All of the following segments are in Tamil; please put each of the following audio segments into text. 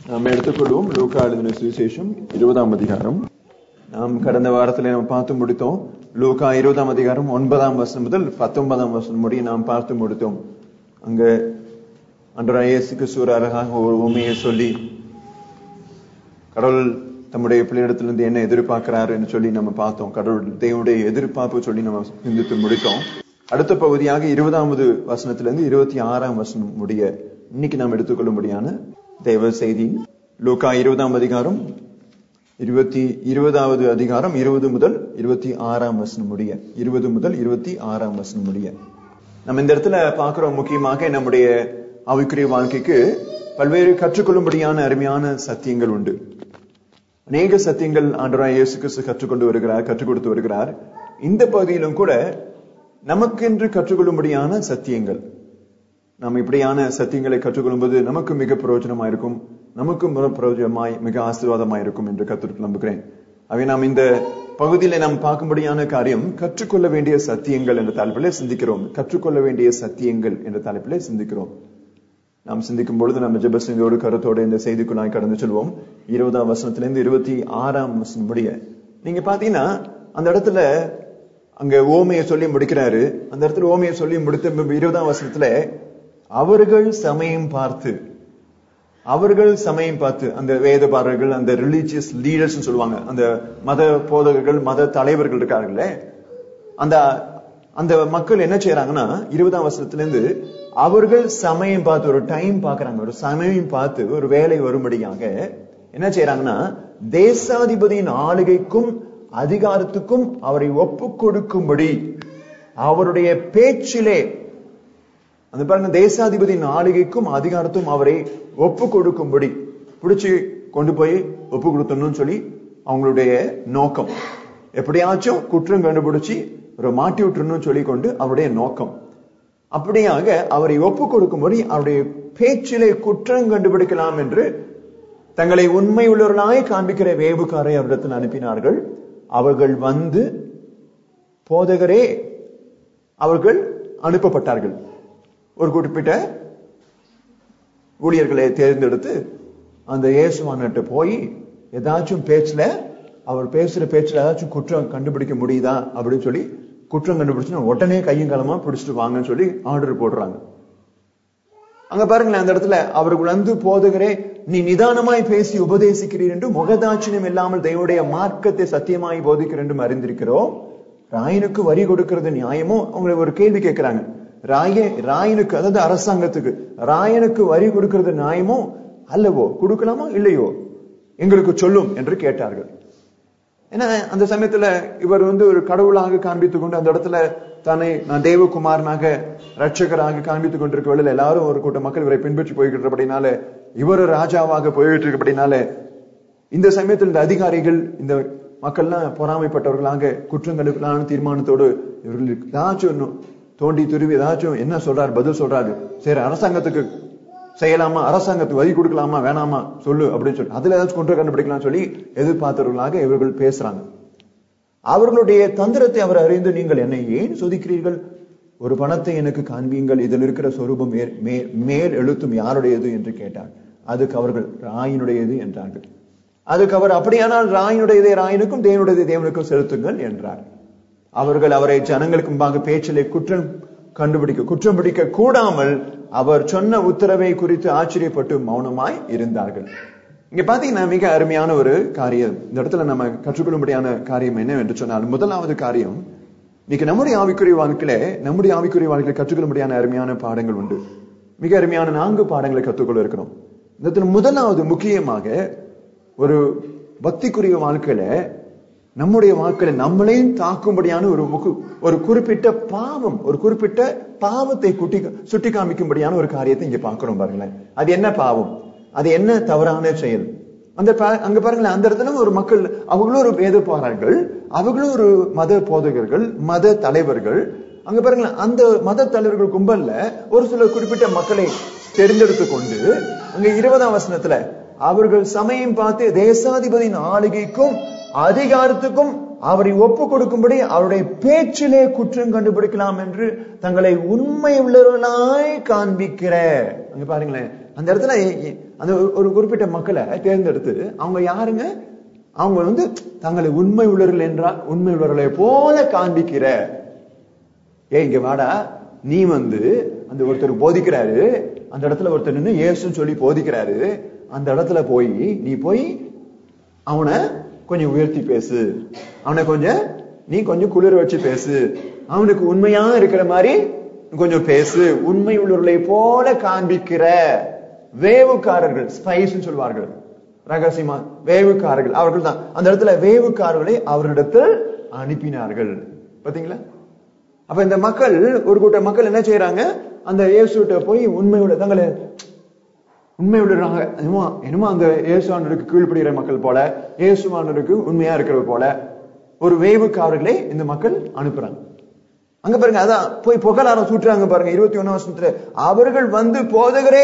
நாம் எடுத்துக்கொள்வோம் லூக்கா எழுதின சுவிசேஷம் இருபதாம் அதிகாரம் நாம் கடந்த வாரத்தில் நாம் பார்த்து முடித்தோம் லூக்கா இருபதாம் அதிகாரம் ஒன்பதாம் வசனம் முதல் பத்தொன்பதாம் வசனம் முடிய நாம் பார்த்து முடித்தோம் அங்க அன்றா இயேசுக்கு சூர அழகாக ஒரு உண்மையை சொல்லி கடவுள் தம்முடைய பிள்ளையிடத்திலிருந்து என்ன எதிர்பார்க்கிறாருன்னு சொல்லி நம்ம பார்த்தோம் கடவுள் தேவனுடைய எதிர்பார்ப்பு சொல்லி நம்ம சிந்தித்து முடித்தோம் அடுத்த பகுதியாக இருபதாவது வசனத்திலிருந்து இருபத்தி ஆறாம் வசனம் முடிய இன்னைக்கு நாம் எடுத்துக்கொள்ளும்படியான தேவ செய்தி லூக்கா இருபதாம் அதிகாரம் இருபத்தி இருபதாவது அதிகாரம் இருபது முதல் இருபத்தி ஆறாம் வசனம் முடிய இருபது முதல் இருபத்தி ஆறாம் வசனம் முடிய நம்ம இந்த இடத்துல பார்க்கிறோம் முக்கியமாக நம்முடைய ஆவிக்குரிய வாழ்க்கைக்கு பல்வேறு கற்றுக்கொள்ளும்படியான அருமையான சத்தியங்கள் உண்டு அநேக சத்தியங்கள் ஆண்டராய் இயேசு கிறிஸ்து கற்றுக்கொண்டு வருகிறார் கற்றுக் கொடுத்து வருகிறார் இந்த பகுதியிலும் கூட நமக்கென்று கற்றுக்கொள்ளும்படியான சத்தியங்கள் நாம் இப்படியான சத்தியங்களை கற்றுக்கொள்ளும்போது நமக்கு மிக பிரயோஜனமா இருக்கும் நமக்கு மிக பிரயோஜனமாய் மிக ஆசீர்வாதமாய் இருக்கும் என்று கற்றுக் நம்புகிறேன் அவை நாம் இந்த பகுதியில நாம் பார்க்கும்படியான காரியம் கற்றுக்கொள்ள வேண்டிய சத்தியங்கள் என்ற தலைப்பிலே சிந்திக்கிறோம் கற்றுக்கொள்ள வேண்டிய சத்தியங்கள் என்ற தலைப்பிலே சிந்திக்கிறோம் நாம் சிந்திக்கும் பொழுது நம்ம ஜெபசிங்கோடு கருத்தோடு இந்த செய்திக்குள்ளாய் கடந்து செல்வோம் இருபதாம் வசனத்திலிருந்து இருபத்தி ஆறாம் வசனம் முடிய நீங்க பாத்தீங்கன்னா அந்த இடத்துல அங்க ஓமையை சொல்லி முடிக்கிறாரு அந்த இடத்துல ஓமையை சொல்லி முடித்த இருபதாம் வசனத்துல அவர்கள் சமயம் பார்த்து அவர்கள் சமயம் பார்த்து அந்த வேதபாரர்கள் அந்த ரிலீஜியஸ் லீடர்ஸ் சொல்லுவாங்க அந்த மத போதகர்கள் மத தலைவர்கள் இருக்கார்களே அந்த அந்த மக்கள் என்ன செய்யறாங்கன்னா இருபதாம் வருஷத்துல இருந்து அவர்கள் சமயம் பார்த்து ஒரு டைம் பாக்குறாங்க ஒரு சமயம் பார்த்து ஒரு வேலை வரும்படியாக என்ன செய்யறாங்கன்னா தேசாதிபதியின் ஆளுகைக்கும் அதிகாரத்துக்கும் அவரை ஒப்பு கொடுக்கும்படி அவருடைய பேச்சிலே அந்த பாருங்க தேசாதிபதியின் ஆளுகைக்கும் அதிகாரத்தும் அவரை ஒப்பு கொடுக்கும்படி பிடிச்சு கொண்டு போய் ஒப்பு கொடுத்தணும்னு சொல்லி அவங்களுடைய நோக்கம் எப்படியாச்சும் குற்றம் கண்டுபிடிச்சு ஒரு மாட்டி விட்டுறணும்னு சொல்லி கொண்டு அவருடைய நோக்கம் அப்படியாக அவரை ஒப்பு கொடுக்கும்படி அவருடைய பேச்சிலே குற்றம் கண்டுபிடிக்கலாம் என்று தங்களை உண்மை உள்ளவர்களாய் காண்பிக்கிற வேவுக்காரை அவரிடத்தில் அனுப்பினார்கள் அவர்கள் வந்து போதகரே அவர்கள் அனுப்பப்பட்டார்கள் ஒரு குறிப்பிட்ட ஊழியர்களை தேர்ந்தெடுத்து அந்த இயேசுவான்கிட்ட போய் ஏதாச்சும் பேச்சுல அவர் பேசுற பேச்சுல ஏதாச்சும் குற்றம் கண்டுபிடிக்க முடியுதா அப்படின்னு சொல்லி குற்றம் கண்டுபிடிச்சு உடனே கையும் காலமா பிடிச்சிட்டு வாங்கன்னு சொல்லி ஆர்டர் போடுறாங்க அங்க பாருங்களேன் அந்த இடத்துல அவர்கள் வந்து போதுகிறே நீ நிதானமாய் பேசி உபதேசிக்கிறீர் என்று முகதாட்சியம் இல்லாமல் தெய்வடைய மார்க்கத்தை சத்தியமாய் போதிக்கிறேன் என்று அறிந்திருக்கிறோம் ராயனுக்கு வரி கொடுக்கிறது நியாயமோ அவங்க ஒரு கேள்வி கேட்கிறாங்க ராய ராயனுக்கு அதாவது அரசாங்கத்துக்கு ராயனுக்கு வரி கொடுக்கிறது நியாயமோ அல்லவோ கொடுக்கலாமா இல்லையோ எங்களுக்கு சொல்லும் என்று கேட்டார்கள் ஏன்னா அந்த சமயத்துல இவர் வந்து ஒரு கடவுளாக காண்பித்துக் கொண்டு அந்த இடத்துல தன்னை நான் தேவகுமாரனாக ரட்சகராக காண்பித்துக் கொண்டிருக்க வேளையில் எல்லாரும் ஒரு கூட்ட மக்கள் இவரை பின்பற்றி போய்கிட்டபடினால இவர் ராஜாவாக போய்கிட்டு இருக்கப்படினால இந்த சமயத்தில் இந்த அதிகாரிகள் இந்த மக்கள்லாம் பொறாமைப்பட்டவர்களாக குற்றம் கண்டுக்கலான தீர்மானத்தோடு இவர்கள் ஏதாச்சும் தோண்டி துருவி ஏதாச்சும் என்ன சொல்றாரு பதில் சொல்றாரு சரி அரசாங்கத்துக்கு செய்யலாமா அரசாங்கத்துக்கு வரி கொடுக்கலாமா வேணாமா சொல்லு அப்படின்னு சொல்லி அதுல ஏதாச்சும் குற்றம் கண்டுபிடிக்கலாம் சொல்லி எதிர்பார்த்தவர்களாக இவர்கள் பேசுறாங்க அவர்களுடைய தந்திரத்தை அவர் அறிந்து நீங்கள் என்னை ஏன் சோதிக்கிறீர்கள் ஒரு பணத்தை எனக்கு காண்பீங்கள் இதில் இருக்கிற சொரூபம் மேல் எழுத்தும் யாருடையது என்று கேட்டார் அதுக்கு அவர்கள் ராயினுடையது என்றார்கள் அதுக்கு அவர் அப்படியானால் ராயினுடையதே ராயனுக்கும் தேவனுடையதை தேவனுக்கும் செலுத்துங்கள் என்றார் அவர்கள் அவரை ஜனங்களுக்கு முன்பாக பேச்சிலே குற்றம் கண்டுபிடிக்க குற்றம் பிடிக்க கூடாமல் அவர் சொன்ன உத்தரவை குறித்து ஆச்சரியப்பட்டு மௌனமாய் இருந்தார்கள் இங்க பாத்தீங்கன்னா மிக அருமையான ஒரு காரியம் இந்த இடத்துல நம்ம கற்றுக்கொள்ளும்படியான காரியம் என்ன என்று சொன்னால் முதலாவது காரியம் இன்னைக்கு நம்முடைய ஆவிக்குரிய வாழ்க்கையில நம்முடைய ஆவிக்குரிய வாழ்க்கையில கற்றுக்கொள்ளும்படியான அருமையான பாடங்கள் உண்டு மிக அருமையான நான்கு பாடங்களை கற்றுக்கொள்ள இருக்கிறோம் இந்த முதலாவது முக்கியமாக ஒரு பக்திக்குரிய வாழ்க்கையில நம்முடைய வாழ்க்கையில நம்மளையும் தாக்கும்படியான ஒரு ஒரு குறிப்பிட்ட பாவம் ஒரு குறிப்பிட்ட பாவத்தை குட்டி சுட்டி காமிக்கும்படியான ஒரு காரியத்தை இங்க பாக்குறோம் பாருங்களேன் அது என்ன பாவம் அது என்ன தவறான செயல் அந்த அங்க பாருங்களேன் அந்த இடத்துல ஒரு மக்கள் அவங்களும் ஒரு வேதப்பாரர்கள் அவங்களும் ஒரு மத போதகர்கள் மத தலைவர்கள் அங்க பாருங்களேன் அந்த மத தலைவர்கள் கும்பல்ல ஒரு சில குறிப்பிட்ட மக்களை தெரிந்தெடுத்து கொண்டு அங்க இருபதாம் வசனத்துல அவர்கள் சமயம் பார்த்து தேசாதிபதியின் ஆளுகைக்கும் அதிகாரத்துக்கும் அவரை ஒப்பு கொடுக்கும்படி அவருடைய பேச்சிலே குற்றம் கண்டுபிடிக்கலாம் என்று தங்களை உண்மை உள்ளவர்களாய் காண்பிக்கிற அங்க பாருங்களேன் அந்த இடத்துல எ- எ- அந்த ஒரு- ஒரு குறிப்பிட்ட மக்களை தேர்ந்தெடுத்து அவங்க யாருங்க அவங்க வந்து தங்களை உண்மை உள்ளவர்கள் என்றால் உண்மை உள்ளவர்களை போல காண்பிக்கிற ஏய் இங்க வாடா நீ வந்து அந்த ஒருத்தர் போதிக்கிறாரு அந்த இடத்துல ஒருத்தர் நின்னு இயேசுன்னு சொல்லி போதிக்கிறாரு அந்த இடத்துல போய் நீ போய் அவனை கொஞ்சம் உயர்த்தி பேசு அவனை கொஞ்சம் நீ கொஞ்சம் குளிர வச்சு பேசு அவனுக்கு உண்மையா இருக்கிற மாதிரி கொஞ்சம் பேசு உண்மை உள்ளவர்களை போல காண்பிக்கிற வேவுக்காரர்கள் ஸ்பைஸ் சொல்வார்கள் ரகசியமா வேவுக்காரர்கள் அவர்கள் தான் அந்த இடத்துல வேவுக்காரர்களை அவரிடத்தில் அனுப்பினார்கள் பாத்தீங்களா அப்ப இந்த மக்கள் ஒரு கூட்ட மக்கள் என்ன செய்யறாங்க அந்த இயேசுகிட்ட போய் உண்மையோட தங்களை உண்மை உள்ளவராக என்னமோ என்னமோ அந்த இயேசுவானருக்கு கீழ்ப்படுகிற மக்கள் போல இயேசுவானருக்கு உண்மையா இருக்கிறது போல ஒரு வேவுக்காரர்களை இந்த மக்கள் அனுப்புறாங்க அங்க பாருங்க அதான் போய் புகழாரம் சூட்டுறாங்க பாருங்க இருபத்தி ஒண்ணாம் வருஷத்துல அவர்கள் வந்து போதகரே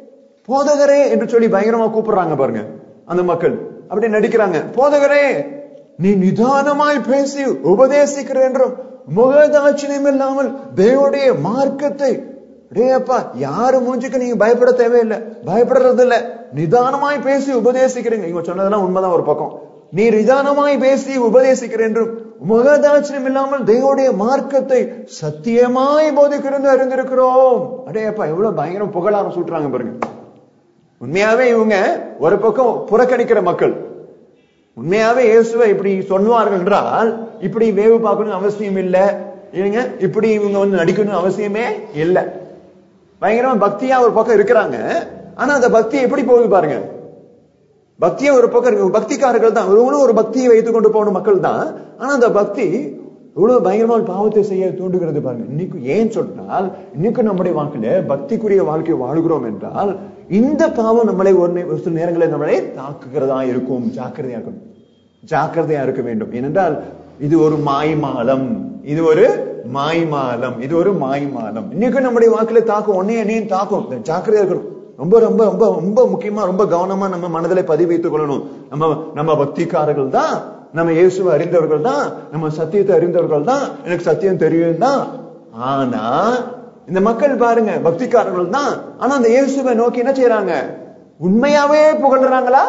போதகரே என்று சொல்லி பயங்கரமா கூப்பிடுறாங்க பாருங்க அந்த மக்கள் அப்படி நடிக்கிறாங்க போதகரே நீ நிதானமாய் பேசி உபதேசிக்கிற என்றும் முகதாட்சியம் இல்லாமல் தேவனுடைய மார்க்கத்தை டேப்பா யாரு மூஞ்சுக்கு நீங்க பயப்பட தேவையில்லை பயப்படுறது இல்ல நிதானமாய் பேசி உபதேசிக்கிறீங்க இவங்க சொன்னதெல்லாம் உண்மைதான் ஒரு பக்கம் நீ நிதானமாய் பேசி உபதேசிக்கிற என்றும் முகதாட்சியம் இல்லாமல் தேவனுடைய மார்க்கத்தை சத்தியமாய் போதிக்கிறது அறிந்திருக்கிறோம் அடேப்பா எவ்வளவு பயங்கரம் புகழாரம் சுட்டுறாங்க பாருங்க உண்மையாவே இவங்க ஒரு பக்கம் புறக்கணிக்கிற மக்கள் உண்மையாவே இயேசுவை இப்படி சொன்னார்கள் என்றால் இப்படி வேவு பார்க்கணும் அவசியம் இல்ல இல்லைங்க இப்படி இவங்க வந்து நடிக்கணும் அவசியமே இல்ல பயங்கரமா பக்தியா ஒரு பக்கம் இருக்கிறாங்க ஆனா அந்த பக்தி எப்படி போகுது பாருங்க பக்தியா ஒரு பக்கம் இருக்கு பக்திக்காரர்கள் தான் இவங்களும் ஒரு பக்தியை வைத்துக் கொண்டு போன மக்கள் தான் ஆனா அந்த பக்தி இவ்வளவு பயங்கரமான பாவத்தை செய்ய தூண்டுகிறது பாருங்க இன்னைக்கு ஏன் சொன்னால் இன்னைக்கு நம்முடைய வாழ்க்கையில பக்திக்குரிய வாழ்க்கையை வாழ்கிறோம் என்றால் இந்த பாவம் நம்மளை ஒரு நே- ஒரு சில நேரங்களில் நம்மளை தாக்குகிறதா இருக்கும் ஜாக்கிரதையா இருக்கணும் ஜாக்கிரதையா இருக்க வேண்டும் ஏனென்றால் இது ஒரு மாய்மாலம் இது ஒரு மாய்மாலம் இது ஒரு மாய்மாலம் இன்னைக்கு நம்முடைய வாக்குல தாக்கும் ஒன்னே என்னையும் தாக்கும் ஜாக்கிரதையா இருக்கணும் ரொம்ப ரொம்ப ரொம்ப ரொம்ப முக்கியமா ரொம்ப கவனமா நம்ம மனதில பதிவு வைத்துக் கொள்ளணும் நம்ம நம்ம பக்திக்காரர்கள் தான் நம்ம இயேசுவை அறிந்தவர்கள் தான் நம்ம சத்தியத்தை அறிந்தவர்கள் தான் எனக்கு சத்தியம் தெரியும் தான் ஆனா இந்த மக்கள் பாருங்க பக்திக்காரர்கள் தான் ஆனா அந்த இயேசுவை நோக்கி என்ன செய்யறாங்க உண்மையாவே புகழ்றாங்களா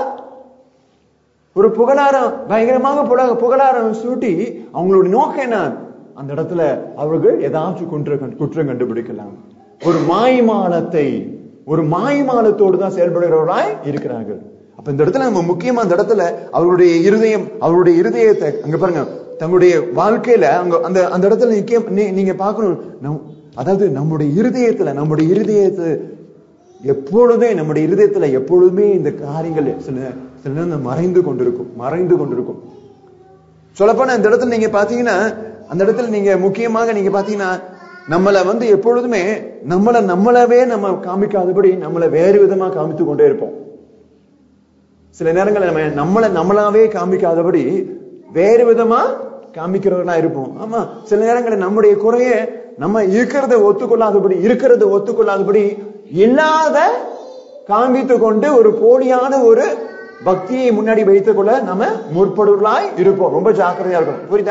ஒரு புகழாரம் பயங்கரமாக புகழ புகழாரம் சூட்டி அவங்களுடைய நோக்கம் என்ன அந்த இடத்துல அவர்கள் ஏதாச்சும் குற்றம் குற்றம் கண்டுபிடிக்கலாம் ஒரு மாய்மாலத்தை ஒரு மாய்மாலத்தோடு தான் செயல்படுகிறவர்களாய் இருக்கிறார்கள் அப்ப இந்த இடத்துல நம்ம முக்கியமா அந்த இடத்துல அவருடைய இருதயம் அவருடைய இருதயத்தை அங்க பாருங்க தங்களுடைய வாழ்க்கையில அங்க அந்த அந்த இடத்துல நிக்க நீ- நீங்க பார்க்கணும் நம்- அதாவது நம்முடைய இருதயத்துல நம்முடைய இருதயத்தை எப்பொழுதே நம்முடைய இருதயத்துல எப்பொழுதுமே இந்த காரியங்கள் சில சில நேரம் மறைந்து கொண்டிருக்கும் மறைந்து கொண்டிருக்கும் சொல்லப்போனா இந்த இடத்துல நீங்க பாத்தீங்கன்னா அந்த இடத்துல நீங்க முக்கியமாக நீங்க பாத்தீங்கன்னா நம்மள வந்து எப்பொழுதுமே நம்மள நம்மளவே நம்ம காமிக்காதபடி நம்மள வேறு விதமா காமித்து கொண்டே இருப்போம் சில நேரங்கள்ல நம்ம நம்மள நம்மளாவே காமிக்காதபடி வேறு விதமா காமிக்கிறவர்களா இருப்போம் ஆமா சில நேரங்களில் நம்முடைய குறைய நம்ம இருக்கிறத ஒத்துக்கொள்ளாதபடி இருக்கிறத ஒத்துக்கொள்ளாதபடி இல்லாத காண்பித்து கொண்டு ஒரு போலியான ஒரு பக்தியை முன்னாடி வைத்துக் கொள்ள நம்ம முற்படுவர்களாய் இருப்போம் ரொம்ப ஜாக்கிரதையா இருக்கணும் புரியுதா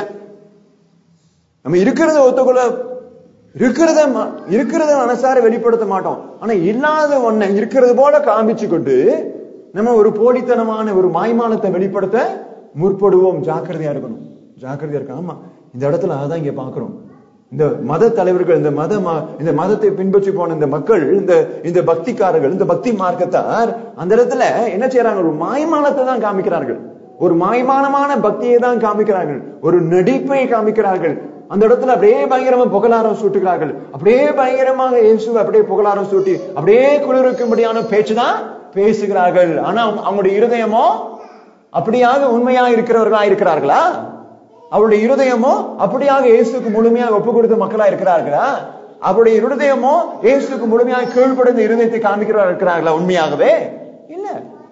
நம்ம இருக்கிறத ஒத்துக்கொள்ள இருக்கிறத ம- இருக்கிறத மனசார வெளிப்படுத்த மாட்டோம் ஆனா இல்லாத ஒன்ன இருக்கிறது போல காமிச்சு கொண்டு நம்ம ஒரு போலித்தனமான ஒரு மாய்மானத்தை வெளிப்படுத்த முற்படுவோம் ஜாக்கிரதையா இருக்கணும் ஜாக்கிரதையா இருக்கணும் ஆமா இந்த இடத்துல அதான் இங்க பாக்குறோம் இந்த மத தலைவர்கள் இந்த மத ம- இந்த மதத்தை பின்பற்றி போன இந்த மக்கள் இந்த இந்த பக்திக்காரர்கள் இந்த பக்தி மார்க்கத்தார் அந்த இடத்துல என்ன செய்யறாங்க ஒரு மாய்மானத்தை தான் காமிக்கிறார்கள் ஒரு மாய்மானமான பக்தியை தான் காமிக்கிறார்கள் ஒரு நடிப்பை காமிக்கிறார்கள் அந்த இடத்துல அப்படியே பயங்கரமா புகழாரம் சூட்டுகிறார்கள் அப்படியே பயங்கரமாக இயேசுவை அப்படியே புகழாரம் சூட்டி அப்படியே குளிர்க்கும்படியான பேச்சுதான் பேசுகிறார்கள் ஆனா அவங்க- அவங்களுடைய இருதயமோ அப்படியாக உண்மையாக இருக்கிறவர்களா இருக்கிறார்களா அவருடைய இருதயமோ அப்படியாக இயேசுக்கு முழுமையாக ஒப்பு கொடுத்த மக்களா இருக்கிறார்களா அவருடைய இருதயமோ இயேசுக்கு முழுமையாக கீழ்ப்படைந்த இருதயத்தை காமிக்கிறவர்கள் இருக்கிறார்களா உண்மையாகவே இல்ல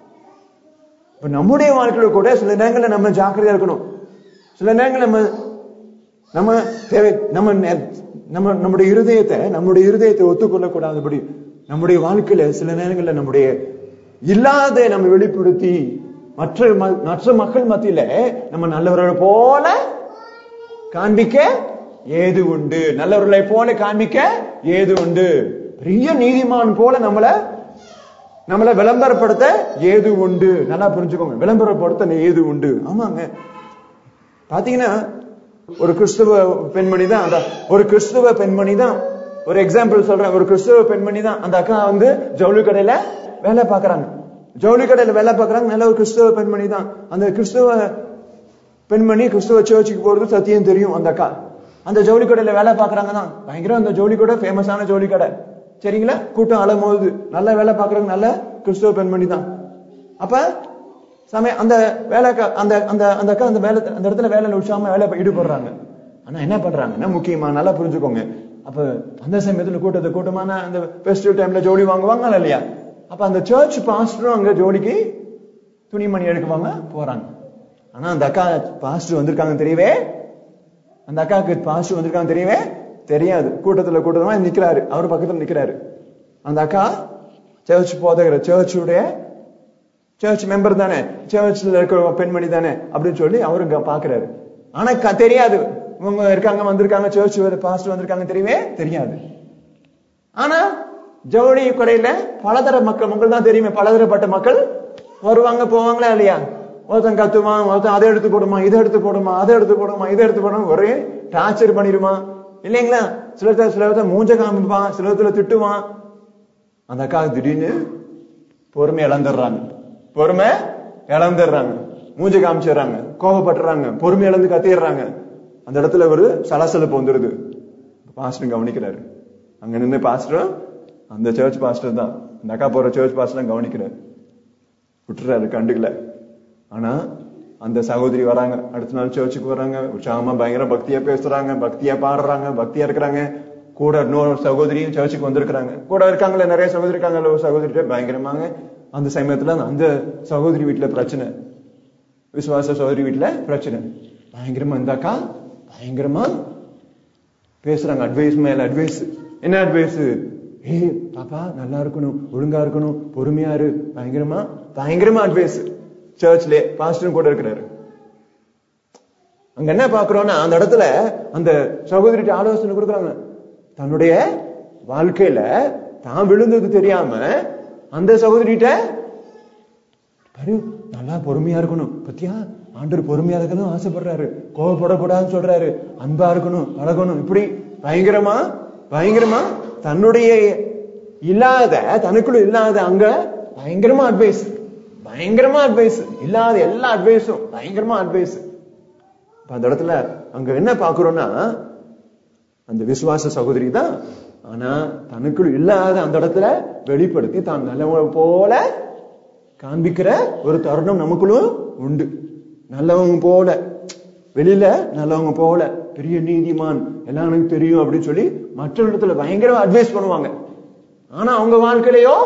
இப்ப நம்முடைய வாழ்க்கையில கூட சில நேரங்கள்ல நம்ம ஜாக்கிரதையா இருக்கணும் சில நேரங்கள்ல நம்ம நம்ம தேவை நம்ம நெ- நம்ம நம்முடைய இருதயத்தை நம்முடைய இருதயத்தை ஒத்துக்கொள்ள கூடாதபடி நம்முடைய வாழ்க்கையில சில நேரங்கள்ல நம்முடைய இல்லாத நம்ம வெளிப்படுத்தி மற்ற ம- மற்ற மக்கள் மத்தியில நம்ம நல்லவர்கள் போல காண்பிக்க ஏது உண்டு நல்லவர்களை போல காண்பிக்க ஏது உண்டு பெரிய நீதிமான் போல நம்மள நம்மள விளம்பரப்படுத்த ஏது உண்டு நல்லா புரிஞ்சுக்கோங்க விளம்பரப்படுத்த ஏது உண்டு ஆமாங்க பாத்தீங்கன்னா ஒரு கிறிஸ்துவ பெண்மணி தான் அந்த ஒரு கிறிஸ்துவ பெண்மணி தான் ஒரு எக்ஸாம்பிள் சொல்றேன் ஒரு கிறிஸ்துவ பெண்மணி தான் அந்த அக்கா வந்து ஜவுளி கடையில வேலை பாக்குறாங்க ஜவுளி கடையில வேலை பாக்குறாங்க நல்ல ஒரு கிறிஸ்துவ பெண்மணி தான் அந்த கிறிஸ்துவ பெண்மணி கிறிஸ்துவ சர்ச்சுக்கு போறது சத்தியம் தெரியும் அந்த அக்கா அந்த ஜவுளி கடையில வேலை பாக்குறாங்க தான் பயங்கரம் அந்த ஜவுளி கடை ஃபேமஸான ஜவுளி கடை சரிங்களா கூட்டம் அலமோது நல்ல வேலை பாக்குறவங்க நல்ல கிறிஸ்துவ பெண்மணி தான் அப்ப சமய அந்த வேலை அந்த அந்த அந்த அக்கா அந்த வேலை அந்த இடத்துல வேலையில உற்சாகமா வேலை ஈடுபடுறாங்க ஆனா என்ன பண்றாங்கன்னா முக்கியமா நல்லா புரிஞ்சுக்கோங்க அப்ப அந்த சமயத்துல கூட்டத்தை கூட்டமான அந்த ஃபெஸ்டிவல் டைம்ல ஜோடி வாங்குவாங்க இல்லையா அப்ப அந்த சர்ச் பாஸ்டரும் அங்க ஜோடிக்கு துணிமணி எடுக்குவாங்க போறாங்க ஆனா அந்த அக்கா பாஸ்டர் வந்திருக்காங்க தெரியவே அந்த அக்காவுக்கு பாஸ்டர் வந்திருக்காங்க தெரியவே தெரியாது கூட்டத்துல கூட்டமா நிக்கிறாரு அவர் பக்கத்துல நிக்கிறாரு அந்த அக்கா சர்ச் போதகிற சர்ச்சுடைய சர்ச் மெம்பர் தானே சர்ச்ல இருக்கிற பெண்மணி தானே அப்படின்னு சொல்லி அவரு பாக்குறாரு ஆனா க- தெரியாது இவங்க இருக்காங்க வந்திருக்காங்க சர்ச் பாஸ்டர் வந்திருக்காங்க தெரியவே தெரியாது ஆனா ஜவுளி கடையில பலதர மக்கள் மக்கள் தான் தெரியுமே பலதரப்பட்ட மக்கள் வருவாங்க போவாங்களா இல்லையா ஒருத்தன் கத்துவான் ஒருத்தன் அதை எடுத்து போடுமா இதை எடுத்து போடுமா அதை எடுத்து போடுமா இதை எடுத்து போடுமா ஒரே டார்ச்சர் பண்ணிடுமா இல்லைங்களா சிலர் சிலர் மூஞ்ச காமிப்பான் சிலத்துல திட்டுவான் அந்த அக்கா திடீர்னு பொறுமை இழந்துடுறாங்க பொறுமை இழந்துடுறாங்க மூஞ்சி காமிச்சிடுறாங்க கோபப்படுறாங்க பொறுமை இழந்து கத்திடுறாங்க அந்த இடத்துல ஒரு சலசலப்பு வந்துடுது பாஸ்டர் கவனிக்கிறாரு அங்க நின்று பாஸ்டரும் அந்த சர்ச் பாஸ்டர் தான் அந்த அக்கா போற சர்ச் பாஸ்டர் கவனிக்கிறாரு விட்டுறாரு கண்டுக்கல ஆனா அந்த சகோதரி வராங்க அடுத்த நாள் சர்ச்சுக்கு வராங்க உற்சாகமா பயங்கர பக்தியா பேசுறாங்க பக்தியா பாடுறாங்க பக்தியா இருக்கிறாங்க கூட இன்னொரு சகோதரியும் சர்ச்சுக்கு வந்திருக்கிறாங்க கூட இருக்காங்களே நிறைய சகோதரி இருக்காங்கல்ல ஒரு சகோதரி பயங்கரமாங்க அந்த சமயத்துல அந்த சகோதரி வீட்டுல பிரச்சனை விசுவாச சகோதரி வீட்டுல பிரச்சனை பயங்கரமா இந்த அக்கா பயங்கரமா பேசுறாங்க அட்வைஸ் மேல அட்வைஸ் என்ன அட்வைஸ் ஏய் பாப்பா நல்லா இருக்கணும் ஒழுங்கா இருக்கணும் பொறுமையா இரு பயங்கரமா பயங்கரமா அட்வைஸ் சர்ச்ல பாஸ்டரும் கூட இருக்கிறாரு அங்க என்ன பாக்குறோம்னா அந்த இடத்துல அந்த சகோதரிட்ட ஆலோசனை கொடுக்குறாங்க தன்னுடைய வாழ்க்கையில தான் விழுந்தது தெரியாம அந்த சகோதரிட்ட பாரு நல்லா பொறுமையா இருக்கணும் பத்தியா ஆண்டவர் பொறுமையா இருக்கணும் ஆசைப்படுறாரு கோவப்படக்கூடாதுன்னு சொல்றாரு அன்பா இருக்கணும் பழகணும் இப்படி பயங்கரமா பயங்கரமா தன்னுடைய இல்லாத தனக்குள்ள இல்லாத அங்க பயங்கரமா அட்வைஸ் பயங்கரமா அட்வைஸ் இல்லாத எல்லா அட்வைஸும் பயங்கரமா அட்வைஸ் அந்த இடத்துல அங்க என்ன பாக்குறோம்னா அந்த விசுவாச சகோதரி தான் ஆனா தனக்குள் இல்லாத அந்த இடத்துல வெளிப்படுத்தி தான் நல்லவங்க போல காண்பிக்கிற ஒரு தருணம் நமக்குள்ளும் உண்டு நல்லவங்க போல வெளியில நல்லவங்க போல பெரிய நீதிமான் எல்லாம் எனக்கு தெரியும் அப்படின்னு சொல்லி மற்ற இடத்துல பயங்கரமா அட்வைஸ் பண்ணுவாங்க ஆனா அவங்க வாழ்க்கையிலயோ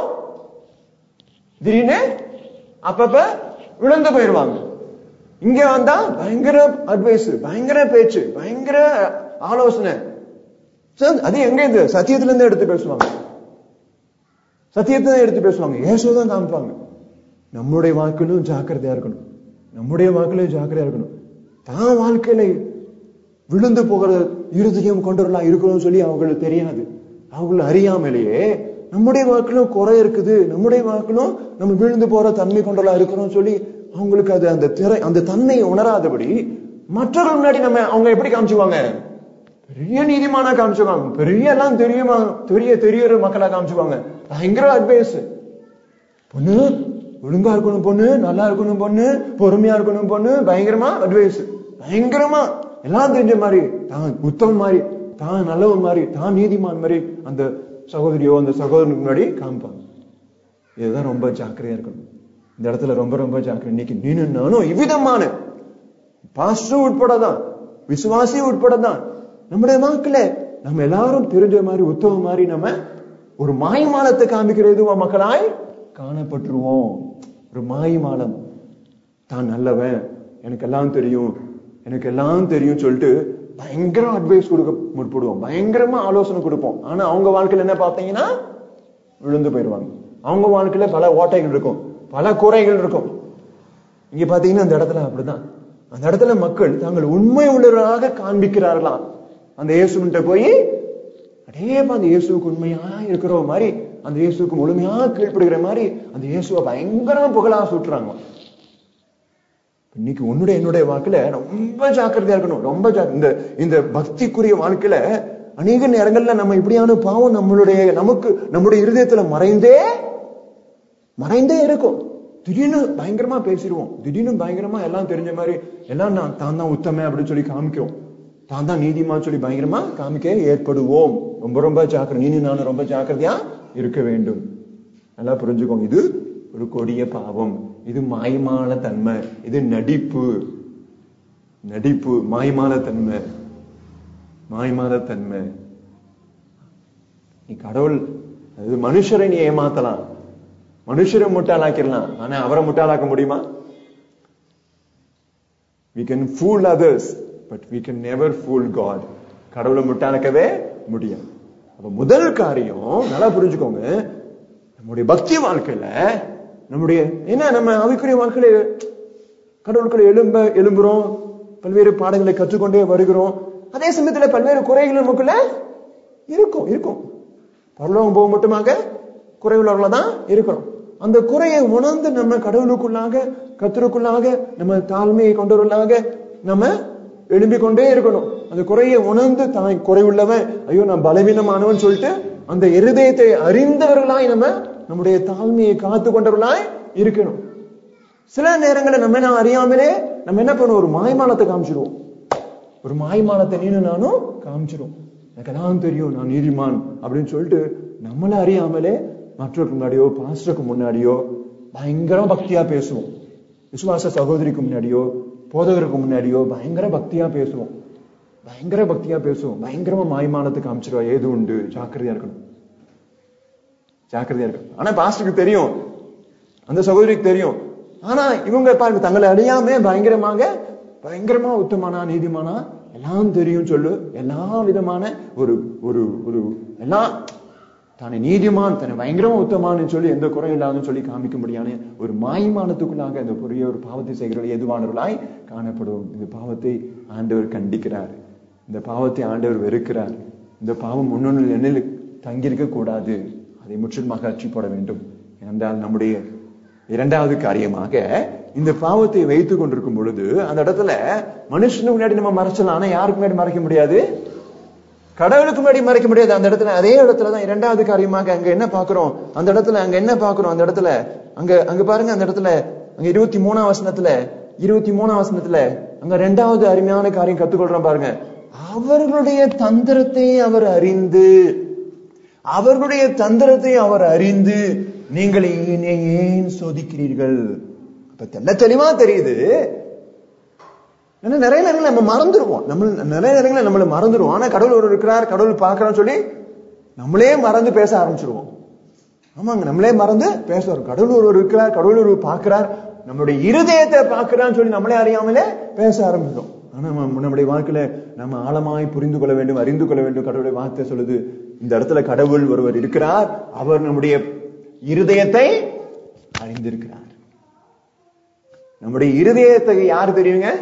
திடீர்னு அப்பப்ப விழுந்து போயிருவாங்க இங்க வந்தா பயங்கர அட்வைஸ் பயங்கர பேச்சு பயங்கர ஆலோசனை சரி, அது எங்க இது சத்தியத்துல இருந்து எடுத்து பேசுவாங்க சத்தியத்தை தான் எடுத்து பேசுவாங்க ஏசோதான் காமிப்பாங்க நம்முடைய வாழ்க்கையிலும் ஜாக்கிரதையா இருக்கணும் நம்முடைய வாழ்க்கையிலும் ஜாக்கிரதையா இருக்கணும் தான் வாழ்க்கையில விழுந்து போகிற இருதயம் கொண்டவர்களா இருக்கணும்னு சொல்லி அவங்களுக்கு தெரியாது அவங்களை அறியாமலேயே நம்முடைய வாழ்க்கையிலும் குறை இருக்குது நம்முடைய வாழ்க்கையிலும் நம்ம விழுந்து போற தன்மை கொண்டவர்களா இருக்கிறோம்னு சொல்லி அவங்களுக்கு அது அந்த திரை அந்த தன்மையை உணராதபடி மற்றவர்கள் முன்னாடி நம்ம அவங்க எப்படி காமிச்சுவாங்க பெரிய நீதிமானா காமிச்சுவாங்க பெரிய எல்லாம் தெரியுமா தெரிய தெரியற மக்களா காமிச்சுவாங்க பயங்கர அட்வைஸ் பொண்ணு ஒழுங்கா இருக்கணும் பொண்ணு நல்லா இருக்கணும் பொண்ணு பொறுமையா இருக்கணும் பொண்ணு பயங்கரமா அட்வைஸ் பயங்கரமா எல்லாம் தெரிஞ்ச மாதிரி தான் உத்தமன் மாதிரி தான் நல்லவன் மாதிரி தான் நீதிமான் மாதிரி அந்த சகோதரியோ அந்த சகோதரனுக்கு முன்னாடி காமிப்பாங்க இதுதான் ரொம்ப ஜாக்கிரதையா இருக்கணும் இந்த இடத்துல ரொம்ப ரொம்ப ஜாக்கிரதை இன்னைக்கு நீனு நானும் இவ்விதமான பாஸ்டர் உட்பட தான் விசுவாசி உட்பட தான் நம்முடைய நாட்கள நம்ம எல்லாரும் தெரிஞ்ச மாதிரி உத்தம மாதிரி நம்ம ஒரு மாய்மாலத்தை காமிக்கிறது மக்களாய் காணப்பட்டுருவோம் ஒரு மாய்மாலம் தான் நல்லவன் எனக்கு எல்லாம் தெரியும் எனக்கு எல்லாம் தெரியும் சொல்லிட்டு பயங்கர அட்வைஸ் கொடுக்க முற்படுவோம் பயங்கரமா ஆலோசனை கொடுப்போம் ஆனா அவங்க வாழ்க்கையில என்ன பார்த்தீங்கன்னா விழுந்து போயிடுவாங்க அவங்க வாழ்க்கையில பல ஓட்டைகள் இருக்கும் பல குறைகள் இருக்கும் இங்க பாத்தீங்கன்னா அந்த இடத்துல அப்படிதான் அந்த இடத்துல மக்கள் தாங்கள் உண்மை உள்ளவராக காண்பிக்கிறார்களாம் அந்த இயேசுகிட்ட போய் அடேப்பா அந்த இயேசுக்கு உண்மையா இருக்கிற மாதிரி அந்த இயேசுக்கு முழுமையா கீழ்ப்படுகிற மாதிரி அந்த இயேசுவை பயங்கரமா புகழா சுட்டுறாங்க இன்னைக்கு உன்னுடைய என்னுடைய வாழ்க்கையில ரொம்ப ஜாக்கிரதையா இருக்கணும் ரொம்ப ஜா- இந்த இந்த பக்திக்குரிய வாழ்க்கையில அநேக நேரங்கள்ல நம்ம இப்படியான பாவம் நம்மளுடைய நமக்கு நம்முடைய இருதயத்துல மறைந்தே மறைந்தே இருக்கும் திடீர்னு பயங்கரமா பேசிடுவோம் திடீர்னு பயங்கரமா எல்லாம் தெரிஞ்ச மாதிரி எல்லாம் நான் தான் தான் உத்தம அப்படின்னு சொல்லி காமிக்கிறோம் தான் தான் நீதிமா சொல்லி பயங்கரமா காமிக்க ஏற்படுவோம் ரொம்ப ரொம்ப ஜாக்கிரதை நீ நானும் ரொம்ப ஜாக்கிரதையா இருக்க வேண்டும் நல்லா புரிஞ்சுக்கோங்க இது ஒரு கொடிய பாவம் இது மாயமான தன்மை இது நடிப்பு நடிப்பு மாயமான தன்மை மாயமான தன்மை நீ கடவுள் அது மனுஷரை நீ ஏமாத்தலாம் மனுஷரை முட்டாளாக்கிடலாம் ஆனா அவரை முட்டாளாக்க முடியுமா we can fool others but we can never fool god கடவுளை முட்டாளாக்கவே முடியாது அப்ப முதல் காரியம் நல்லா புரிஞ்சுக்கோங்க நம்முடைய பக்தி வாழ்க்கையில நம்முடைய என்ன நம்ம ஆவிக்குரிய வாழ்க்கையில கடவுளுக்குள்ள எழும்ப எழும்புறோம் பல்வேறு பாடங்களை கற்றுக்கொண்டே வருகிறோம் அதே சமயத்துல பல்வேறு குறைகள் நமக்குள்ள இருக்கும் இருக்கும் பரலோகம் போக மட்டுமாக குறைவுள்ளவர்களா தான் இருக்கிறோம் அந்த குறையை உணர்ந்து நம்ம கடவுளுக்குள்ளாக கத்தருக்குள்ளாக நம்ம தாழ்மையை கொண்டவர்களாக நம்ம எழும்பிக் கொண்டே இருக்கணும் அந்த குறையை உணர்ந்து தான் குறைவுள்ளவன் ஐயோ நான் பலவீனமானவன் சொல்லிட்டு அந்த இருதயத்தை அறிந்தவர்களாய் நம்ம நம்முடைய தாழ்மையை காத்து கொண்டவர்களாய் இருக்கணும் சில நேரங்களில் நம்ம என்ன அறியாமலே நம்ம என்ன பண்ணுவோம் ஒரு மாய்மானத்தை காமிச்சிருவோம் ஒரு மாய்மானத்தை நீனும் நானும் காமிச்சிரும் எனக்கு எல்லாம் தெரியும் நான் நீதிமான் அப்படின்னு சொல்லிட்டு நம்மள அறியாமலே மற்றவருக்கு முன்னாடியோ பாஸ்டருக்கு முன்னாடியோ பயங்கர பக்தியா பேசுவோம் விசுவாச சகோதரிக்கு முன்னாடியோ போதகருக்கு முன்னாடியோ பயங்கர பக்தியா பேசுவோம் பயங்கர பக்தியா பேசுவோம் பயங்கரமா மாய்மானத்தை காமிச்சிருவா ஏது உண்டு ஜாக்கிரதையா இருக்கணும் ஜாக்கிரதையா இருக்கணும் ஆனா பாஸ்டருக்கு தெரியும் அந்த சகோதரிக்கு தெரியும் ஆனா இவங்க பாருங்க தங்களை அறியாம பயங்கரமாக பயங்கரமா உத்தமானா நீதிமானா எல்லாம் தெரியும் சொல்லு எல்லா விதமான ஒரு ஒரு ஒரு எல்லாம் தானே நீதிமான் தன்னை பயங்கரமா உத்தமான்னு சொல்லி எந்த குறையும் இல்லாதுன்னு சொல்லி காமிக்க முடியாத ஒரு மாய்மானத்துக்குள்ளாக இந்த பெரிய ஒரு பாவத்தை செய்கிறவர்கள் எதுவானவர்களாய் காணப்படும் இந்த பாவத்தை ஆண்டவர் கண்டிக்கிறார் இந்த பாவத்தை ஆண்டவர் வெறுக்கிறார் இந்த பாவம் முன்னொன்னு எண்ணில் தங்கியிருக்க கூடாது அதை முற்றிலுமாக அற்றி போட வேண்டும் என்றால் நம்முடைய இரண்டாவது காரியமாக இந்த பாவத்தை வைத்துக் கொண்டிருக்கும் பொழுது அந்த இடத்துல மனுஷனுக்கு முன்னாடி நம்ம மறைச்சலாம் ஆனா யாருக்கு முன்னாடி மறைக்க முடியாது கடவுளுக்கு முன்னாடி மறைக்க முடியாது அந்த இடத்துல அதே இடத்துல தான் இரண்டாவது காரியமாக அங்க என்ன பாக்குறோம் அந்த இடத்துல அங்க என்ன பாக்குறோம் அந்த இடத்துல அங்க அங்க பாருங்க அந்த இடத்துல அங்க இருபத்தி மூணாம் வசனத்துல இருபத்தி மூணாம் வசனத்துல அங்க ரெண்டாவது அருமையான காரியம் கத்துக்கொள்றோம் பாருங்க அவர்களுடைய தந்திரத்தை அவர் அறிந்து அவர்களுடைய தந்திரத்தை அவர் அறிந்து நீங்கள் என்னை ஏன் சோதிக்கிறீர்கள் அப்ப தெல்ல தெளிவா தெரியுது ஏன்னா நிறைய நேரங்கள் நம்ம மறந்துடுவோம் நம்ம நிறைய நேரங்களில் நம்மள மறந்துடுவோம் ஆனா கடவுள் ஒரு இருக்கிறார் கடவுள் பார்க்கறான்னு சொல்லி நம்மளே மறந்து பேச ஆரம்பிச்சிருவோம் ஆமாங்க நம்மளே மறந்து பேசுறோம் கடவுள் ஒருவர் இருக்கிறார் கடவுள் ஒருவர் பார்க்கிறார் நம்மளுடைய இருதயத்தை பார்க்கிறான்னு சொல்லி நம்மளே அறியாமலே பேச ஆரம்பிக்கிறோம் ஆனா நம்ம நம்முடைய வாழ்க்கையில நம்ம ஆழமாய் புரிந்து கொள்ள வேண்டும் அறிந்து கொள்ள வேண்டும் கடவுளுடைய வார்த்தை சொல்லுது இந்த இடத்துல கடவுள் ஒருவர் இருக்கிறார் அவர் நம்முடைய இருதயத்தை அறிந்திருக்கிறார் நம்முடைய இருதயத்தை யாரு தெரியுங்க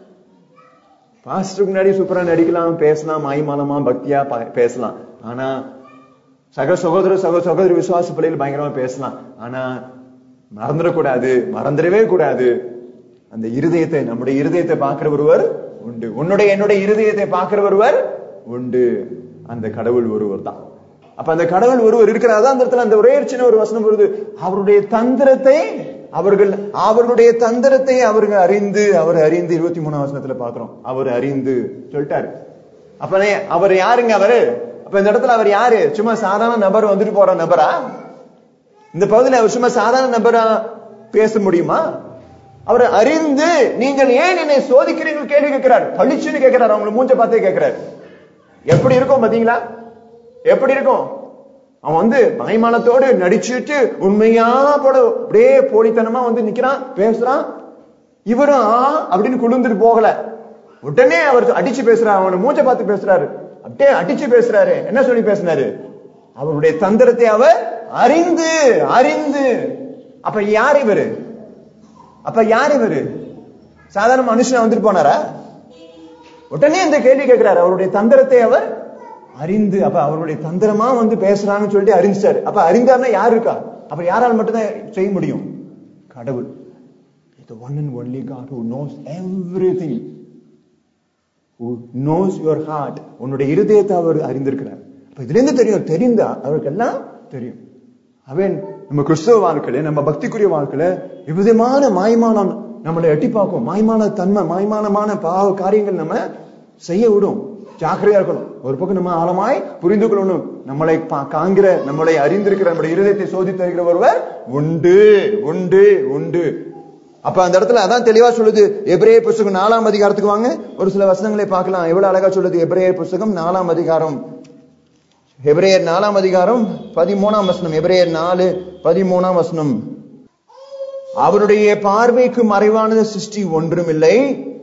பாஸ்டருக்கு முன்னாடி சூப்பரா நடிக்கலாம் பேசலாம் மாய்மானமா பக்தியா ப- பேசலாம் ஆனா சக சகோதர சகோ சகோதரி விசுவாச பிள்ளைகள் பயங்கரமா பேசலாம் ஆனா மறந்துடக்கூடாது மறந்துடவே கூடாது அந்த இருதயத்தை நம்முடைய இருதயத்தை பார்க்கிற ஒருவர் உண்டு உன்னுடைய என்னுடைய இருதயத்தை பார்க்கிற ஒருவர் உண்டு அந்த கடவுள் ஒருவர் தான் அப்ப அந்த கடவுள் ஒருவர் இருக்கிறார் அந்த இடத்துல அந்த ஒரே ஒரு சின்ன ஒரு வசனம் வருது அவருடைய தந்திரத்தை அவர்கள் அவர்களுடைய தந்திரத்தை அவர்கள் அறிந்து அவர் அறிந்து இருபத்தி மூணாம் வசனத்துல பாக்குறோம் அவர் அறிந்து சொல்லிட்டாரு அப்பனே அவர் யாருங்க அவரு அப்ப இந்த இடத்துல அவர் யாரு சும்மா சாதாரண நபர் வந்துட்டு போற நபரா இந்த பகுதியில் அவர் சும்மா சாதாரண நபரா பேச முடியுமா அவர் அறிந்து நீங்கள் ஏன் என்னை சோதிக்கிறீர்கள் கேள்வி கேட்கிறார் பளிச்சுன்னு கேட்கிறார் அவங்களை மூஞ்ச பார்த்தே கேட்கிறார் எப்படி இருக்கும் பாத்தீங்களா எப்படி இருக்கும் அவன் வந்து மயமானத்தோடு நடிச்சுட்டு உண்மையா போட அப்படியே போலித்தனமா வந்து நிக்கிறான் பேசுறான் இவரும் ஆ அப்படின்னு குளிர்ந்துட்டு போகல உடனே அவர் அடிச்சு பேசுறாரு அவனை மூஞ்ச பார்த்து பேசுறாரு அப்படியே அடிச்சு பேசுறாரு என்ன சொல்லி பேசினாரு அவருடைய தந்திரத்தை அவர் அறிந்து அறிந்து அப்ப யார் இவரு அப்ப யார் இவரு சாதாரண மனுஷன் வந்துட்டு போனாரா உடனே இந்த கேள்வி கேட்கிறாரு அவருடைய தந்திரத்தை அவர் அறிந்து அப்ப அவருடைய தந்திரமா வந்து பேசுறாங்கன்னு சொல்லிட்டு அறிஞ்சாரு அப்ப அறிந்தாருன்னா யார் இருக்கா அப்ப யாரால் மட்டும்தான் செய்ய முடியும் கடவுள் the one and only God who knows everything who knows your heart உன்னுடைய இருதயத்தை அவர் அறிந்திருக்கிறார் அப்ப இதுல இருந்து தெரியும் தெரிந்தா அவருக்கு எல்லாம் தெரியும் அவன் நம்ம கிறிஸ்தவ வாழ்க்கையில நம்ம பக்திக்குரிய வாழ்க்கையில விவிதமான மாய்மானம் நம்மளை எட்டி பார்க்கும் மாய்மான தன்மை மாய்மானமான பாவ காரியங்கள் நம்ம செய்ய விடும் ஜாக்கிரதையா இருக்கணும் ஒரு பக்கம் நம்ம ஆழமாய் புரிந்து கொள்ளணும் நம்மளை பா- காண்கிற நம்மளை அறிந்திருக்கிற நம்முடைய இருதயத்தை சோதித்து தருகிற ஒருவர் உண்டு உண்டு உண்டு அப்ப அந்த இடத்துல அதான் தெளிவா சொல்லுது எபிரேய புஸ்தகம் நாலாம் அதிகாரத்துக்கு வாங்க ஒரு சில வசனங்களை பார்க்கலாம் எவ்வளவு அழகா சொல்லுது எபிரேய புஸ்தகம் நாலாம் அதிகாரம் எபிரேயர் நாலாம் அதிகாரம் பதிமூணாம் வசனம் எபிரேயர் நாலு பதிமூணாம் வசனம் அவருடைய பார்வைக்கு மறைவானது சிருஷ்டி ஒன்றுமில்லை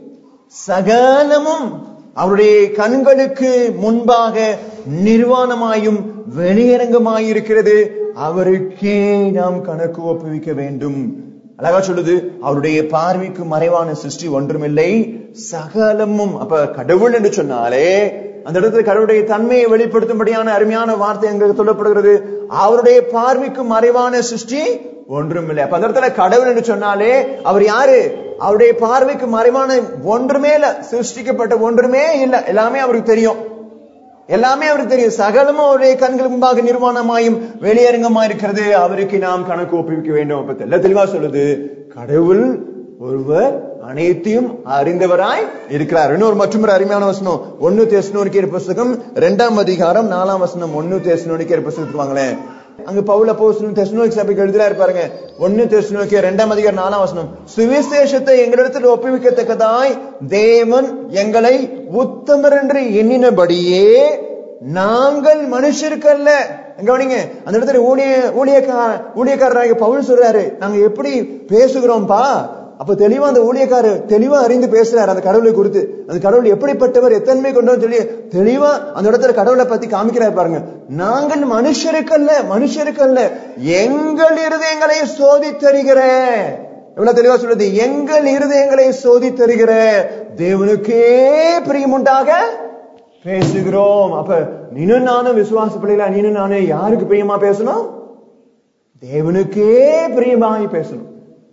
சகலமும் அவருடைய கண்களுக்கு முன்பாக நிர்வாணமாயும் வெளியரங்கமாயிருக்கிறது அவருக்கே நாம் கணக்கு ஒப்புவிக்க வேண்டும் அழகா சொல்லுது அவருடைய பார்வைக்கு மறைவான சிருஷ்டி ஒன்றுமில்லை சகலமும் அப்ப கடவுள் என்று சொன்னாலே அந்த இடத்துல கடவுளுடைய தன்மையை வெளிப்படுத்தும்படியான அருமையான வார்த்தை எங்க சொல்லப்படுகிறது அவருடைய பார்வைக்கு மறைவான சிருஷ்டி ஒன்றுமில்லை அப்ப அந்த இடத்துல கடவுள் என்று சொன்னாலே அவர் யாரு அவருடைய பார்வைக்கு மறைவான ஒன்றுமே இல்ல சிருஷ்டிக்கப்பட்ட ஒன்றுமே இல்ல எல்லாமே அவருக்கு தெரியும் எல்லாமே அவருக்கு தெரியும் சகலமும் அவருடைய கண்கள் முன்பாக நிர்வாணமாயும் வெளியரங்கமா இருக்கிறது அவருக்கு நாம் கணக்கு ஒப்புவிக்க வேண்டும் அப்ப தெல்ல தெளிவா சொல்லுது கடவுள் ஒருவர் அனைத்தையும் அறிந்தவராய் இருக்கிறார் இன்னொரு மற்றும் அருமையான வசனம் ஒன்னு தேசனோனிக்கிற புஸ்தகம் இரண்டாம் அதிகாரம் நாலாம் வசனம் ஒன்னு தேசனோனிக்கிற புஸ்தகத்துக்கு வாங்களேன் அங்க பவுல போஸ்டும் தெசனோனிக் சபைக்கு எழுதியா இருப்பாருங்க ஒன்னு தெசனோனிக்கிய இரண்டாம் அதிகாரம் நாலாம் வசனம் சுவிசேஷத்தை எங்களிடத்தில் ஒப்புவிக்கத்தக்கதாய் தேவன் எங்களை உத்தமர் என்று எண்ணினபடியே நாங்கள் மனுஷருக்கல்ல கவனிங்க அந்த இடத்துல ஊழிய ஊழியக்கார ஊழியக்காரராக பவுல் சொல்றாரு நாங்க எப்படி பேசுகிறோம்ப்பா அப்ப தெளிவா அந்த ஊழியக்காரர் தெளிவா அறிந்து பேசுறாரு அந்த கடவுளை குறித்து அந்த கடவுள் எப்படிப்பட்டவர் எத்தன்மை கொண்டவர் சொல்லி தெளிவா அந்த இடத்துல கடவுளை பத்தி காமிக்கிறார் பாருங்க நாங்கள் மனுஷருக்கல்ல மனுஷருக்கல்ல எங்கள் இருதயங்களை சோதித்தருகிற எவ்வளவு தெளிவா சொல்லுது எங்கள் இருதயங்களை சோதித்தருகிற தேவனுக்கே பிரியமுண்டாக பேசுகிறோம் அப்ப நீனும் நானும் விசுவாச பிள்ளைகளா நீனும் நானும் யாருக்கு பிரியமா பேசணும் தேவனுக்கே பிரியமாய் பேசணும்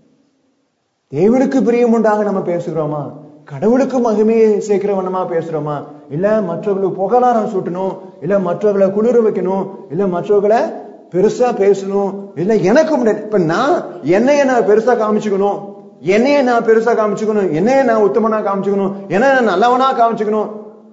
தேவனுக்கு பிரியமுண்டாக நம்ம பேசுகிறோமா கடவுளுக்கு மகிமையை சேர்க்கிற வண்ணமா பேசுறோமா இல்ல மற்றவர்களுக்கு புகழாரம் சூட்டணும் இல்ல மற்றவர்களை குளிர வைக்கணும் இல்ல மற்றவர்களை பெருசா பேசணும் இல்ல எனக்கு முடியாது இப்ப நான் என்னைய நான் பெருசா காமிச்சுக்கணும் என்னைய நான் பெருசா காமிச்சுக்கணும் என்னைய நான் உத்தமனா காமிச்சுக்கணும் என்ன நான் நல்லவனா காமிச்சுக்கணும்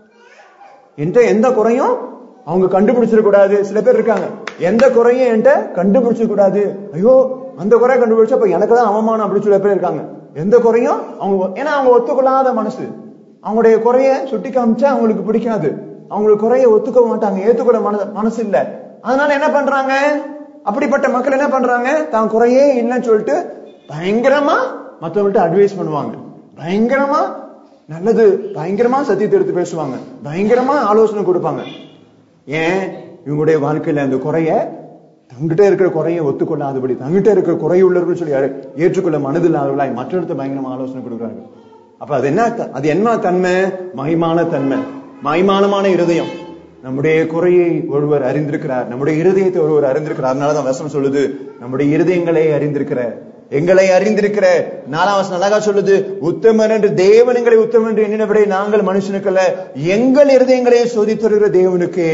என்கிட்ட எந்த குறையும் அவங்க கண்டுபிடிச்சிட கூடாது சில பேர் இருக்காங்க எந்த குறையும் என்கிட்ட கண்டுபிடிச்சிட கூடாது ஐயோ அந்த குறை கண்டுபிடிச்சா அப்ப எனக்கு தான் அவமானம் அப்படின்னு சில பேர் இருக்காங்க எந்த குறையும் அவங்க ஏன்னா அவங்க ஒத்துக்கொள்ளாத மனசு அவங்களுடைய குறைய சுட்டி காமிச்சா அவங்களுக்கு பிடிக்காது அவங்களுக்கு குறைய ஒத்துக்க மாட்டாங்க ஏத்துக்கொள்ள மன மனசு இல்ல அதனால என்ன பண்றாங்க அப்படிப்பட்ட மக்கள் என்ன பண்றாங்க தான் குறையே இல்லைன்னு சொல்லிட்டு பயங்கரமா மற்றவங்கள்ட்ட அட்வைஸ் பண்ணுவாங்க பயங்கரமா நல்லது பயங்கரமா சத்தியத்தை எடுத்து பேசுவாங்க பயங்கரமா ஆலோசனை கொடுப்பாங்க ஏன் இவங்களுடைய வாழ்க்கையில அந்த குறைய தங்கிட்ட இருக்கிற குறையை ஒத்துக்கொள்ளாதபடி தங்கிட்ட இருக்கிற குறை உள்ளவர்கள் சொல்லி யாரு ஏற்றுக்கொள்ள மனதில்லாதவர்களாய் மற்றொருத்த பயங்கரமா ஆலோசனை கொடுக்குறாங்க அப்ப அது என்ன த- அது என்ன தன்மை மகிமான தன்மை மகிமானமான இருதயம் நம்முடைய குறையை ஒருவர் அறிந்திருக்கிறார் நம்முடைய இருதயத்தை ஒருவர் அறிந்திருக்கிறார் அதனாலதான் வசனம் சொல்லுது நம்முடைய இருதயங்களை அறிந்திருக்கிற எங்களை அறிந்திருக்கிற நாலாம் வசனம் அழகா சொல்லுது உத்தமன் என்று தேவன் எங்களை உத்தமன் என்று எண்ணினபடி நாங்கள் மனுஷனுக்கல்ல எங்கள் இருதயங்களை சோதித்தருகிற தேவனுக்கே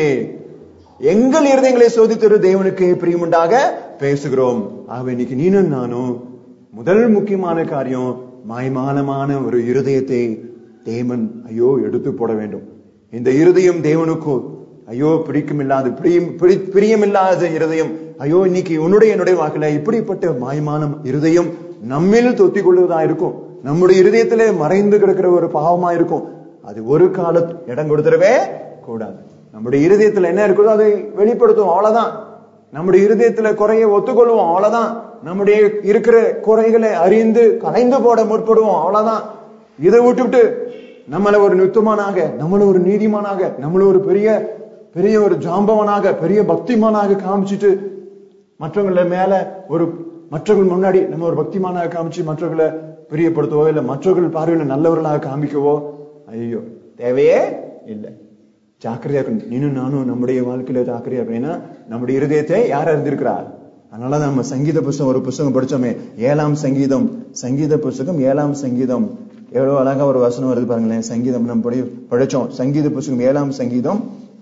எங்கள் இருதயங்களை சோதித்தரு தேவனுக்கு பிரியமுண்டாக பேசுகிறோம் ஆகவே இன்னைக்கு நீனும் நானும் முதல் முக்கியமான காரியம் மாய்மானமான ஒரு இருதயத்தை தேவன் ஐயோ எடுத்து போட வேண்டும் இந்த இருதயம் தேவனுக்கோ ஐயோ பிடிக்குமில்லாத பிரியம் பிரி- பிரியமில்லாத இருதயம் ஐயோ இன்னைக்கு உன்னுடைய என்னுடைய வாக்குல இப்படிப்பட்ட மாய்மானம் இருதயம் நம்மில் தொத்திக் கொள்வதா இருக்கும் நம்முடைய இருதயத்திலே மறைந்து கிடக்கிற ஒரு பாவமா இருக்கும் அது ஒரு கால இடம் கொடுத்துடவே கூடாது நம்முடைய இருதயத்துல என்ன இருக்குதோ அதை வெளிப்படுத்தும் அவ்வளவுதான் நம்முடைய இருதயத்துல குறைய ஒத்துக்கொள்வோம் அவ்வளவுதான் நம்முடைய இருக்கிற குறைகளை அறிந்து கலைந்து போட முற்படுவோம் அவ்வளவுதான் இதை விட்டுவிட்டு நம்மள ஒரு நித்துமானாக நம்மள ஒரு நீதிமானாக நம்மள ஒரு பெரிய பெரிய ஒரு ஜாம்பவனாக பெரிய பக்திமானாக காமிச்சிட்டு மற்றவங்கள மேல ஒரு மற்றவர்கள் முன்னாடி நம்ம ஒரு பக்திமானாக காமிச்சு மற்றவர்களை பிரியப்படுத்தவோ இல்ல மற்றவர்கள் பார்வையில நல்லவர்களாக காமிக்கவோ ஐயோ தேவையே இல்லை ஜாக்கிரதையா இருக்கணும் நீனும் நானும் நம்முடைய வாழ்க்கையில ஜாக்கிரதையா இருக்கணும் ஏன்னா நம்முடைய இருதயத்தை யார் அறிந்திருக்கிறார் அதனால நம்ம சங்கீத புஸ்தகம் ஒரு புஸ்தகம் படிச்சோமே ஏழாம் சங்கீதம் சங்கீத புஸ்தகம் ஏழாம் சங்கீதம் எவ்வளவு அழகா ஒரு வசனம் வருது பாருங்களேன் சங்கீதம் நம்ம படி படிச்சோம் சங்கீத புஸ்தகம் ஏழாம் சங்கீதம்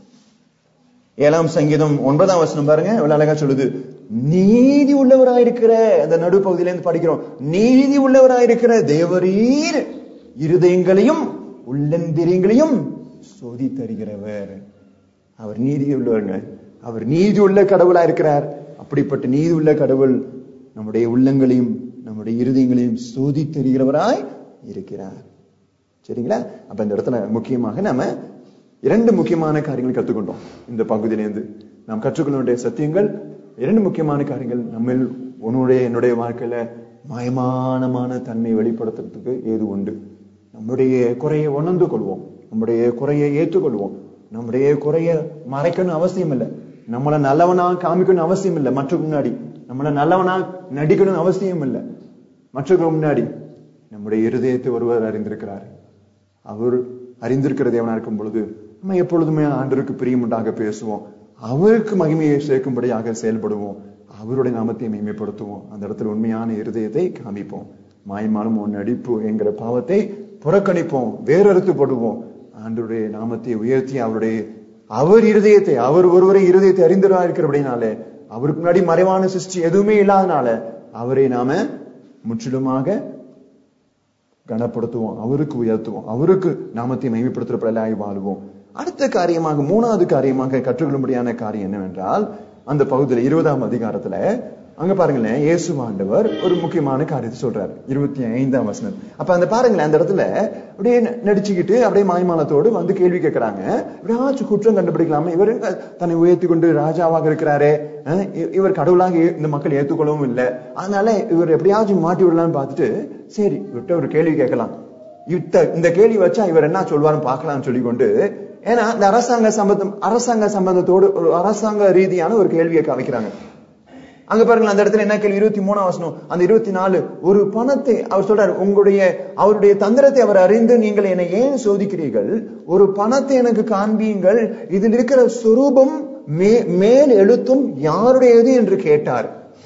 ஏழாம் சங்கீதம் ஒன்பதாம் வசனம் பாருங்க எவ்வளவு அழகா சொல்லுது நீதி உள்ளவராயிருக்கிற அந்த நடுப்பகுதியில இருந்து படிக்கிறோம் நீதி உள்ளவராயிருக்கிற தேவரீர் இருதயங்களையும் உள்ளந்திரியங்களையும் சோதி தருகிறவர் அவர் நீதி உள்ளவருங்க அவர் நீதி உள்ள கடவுளா இருக்கிறார் அப்படிப்பட்ட நீதி உள்ள கடவுள் நம்முடைய உள்ளங்களையும் நம்முடைய இருதயங்களையும் சோதி தருகிறவராய் இருக்கிறார் சரிங்களா அப்ப இந்த இடத்துல முக்கியமாக நாம இரண்டு முக்கியமான காரியங்களை கத்துக்கொண்டோம் இந்த பகுதியிலிருந்து நாம் கற்றுக்கொள்ள வேண்டிய சத்தியங்கள் இரண்டு முக்கியமான காரியங்கள் நம்ம உன்னுடைய என்னுடைய வாழ்க்கையில மயமானமான தன்மை வெளிப்படுத்துறதுக்கு ஏது உண்டு நம்முடைய குறையை உணர்ந்து கொள்வோம் நம்முடைய குறையை ஏற்றுக்கொள்வோம் நம்முடைய குறைய மறைக்கணும் அவசியம் இல்லை நம்மள நல்லவனா காமிக்கணும் அவசியம் இல்லை மற்றவங்க முன்னாடி நம்மள நல்லவனா நடிக்கணும் அவசியம் இல்லை மற்றவங்க முன்னாடி நம்முடைய இருதயத்தை ஒருவர் அறிந்திருக்கிறார் அவர் அறிந்திருக்கிற தேவனா இருக்கும் பொழுது நம்ம எப்பொழுதுமே ஆண்டருக்கு பிரியமுண்டாக பேசுவோம் அவருக்கு மகிமையை சேர்க்கும்படியாக செயல்படுவோம் அவருடைய நாமத்தை மேம்படுத்துவோம் அந்த இடத்துல உண்மையான இருதயத்தை காமிப்போம் மாய்மாலும் உன் நடிப்பு என்கிற பாவத்தை புறக்கணிப்போம் வேறறுத்து போடுவோம் ஆண்டருடைய நாமத்தை உயர்த்தி அவருடைய அவர் இருதயத்தை அவர் ஒருவரை இருதயத்தை அறிந்தரா இருக்கிறபடினாலே அவருக்கு முன்னாடி மறைவான சிருஷ்டி எதுவுமே இல்லாதனால அவரை நாம முற்றிலுமாக கனப்படுத்துவோம் அவருக்கு உயர்த்துவோம் அவருக்கு நாமத்தை மகிமைப்படுத்துறப்படாய் வாழ்வோம் அடுத்த காரியமாக மூணாவது காரியமாக கற்றுக்கொள்ளும்படியான காரியம் என்னவென்றால் அந்த பகுதியில் இருபதாம் அதிகாரத்துல அங்க பாருங்களேன் இயேசு ஆண்டவர் ஒரு முக்கியமான காரியத்தை சொல்றாரு இருபத்தி ஐந்தாம் வசனம் அப்ப அந்த பாருங்களேன் அந்த இடத்துல அப்படியே நடிச்சுக்கிட்டு அப்படியே மாய்மாலத்தோடு வந்து கேள்வி கேட்கிறாங்க எப்படியாச்சும் குற்றம் கண்டுபிடிக்கலாமா இவர் தன்னை உயர்த்தி கொண்டு ராஜாவாக இருக்கிறாரே இவர் கடவுளாக இந்த மக்கள் ஏத்துக்கொள்ளவும் இல்லை அதனால இவர் எப்படியாச்சும் மாட்டி விடலாம்னு பார்த்துட்டு சரி இவர்கிட்ட ஒரு கேள்வி கேட்கலாம் இத்த இந்த கேள்வி வச்சா இவர் என்ன சொல்வாருன்னு பார்க்கலாம்னு சொல்லி கொண்டு ஏன்னா இந்த அரசாங்க சம்பந்தம் அரசாங்க சம்பந்தத்தோடு ஒரு அரசாங்க ரீதியான ஒரு கேள்வியை வைக்கிறாங்க அங்க பாருங்க அந்த இடத்துல என்ன கேள்வி இருபத்தி மூணாம் வசனம் அந்த இருபத்தி நாலு ஒரு பணத்தை அவர் சொல்றாரு உங்களுடைய அவருடைய தந்திரத்தை அவர் அறிந்து நீங்கள் என்னை ஏன் சோதிக்கிறீர்கள் ஒரு பணத்தை எனக்கு காண்பியுங்கள் இதில் இருக்கிற சுரூபம் மே மேல் எழுத்தும் யாருடையது என்று கேட்டார்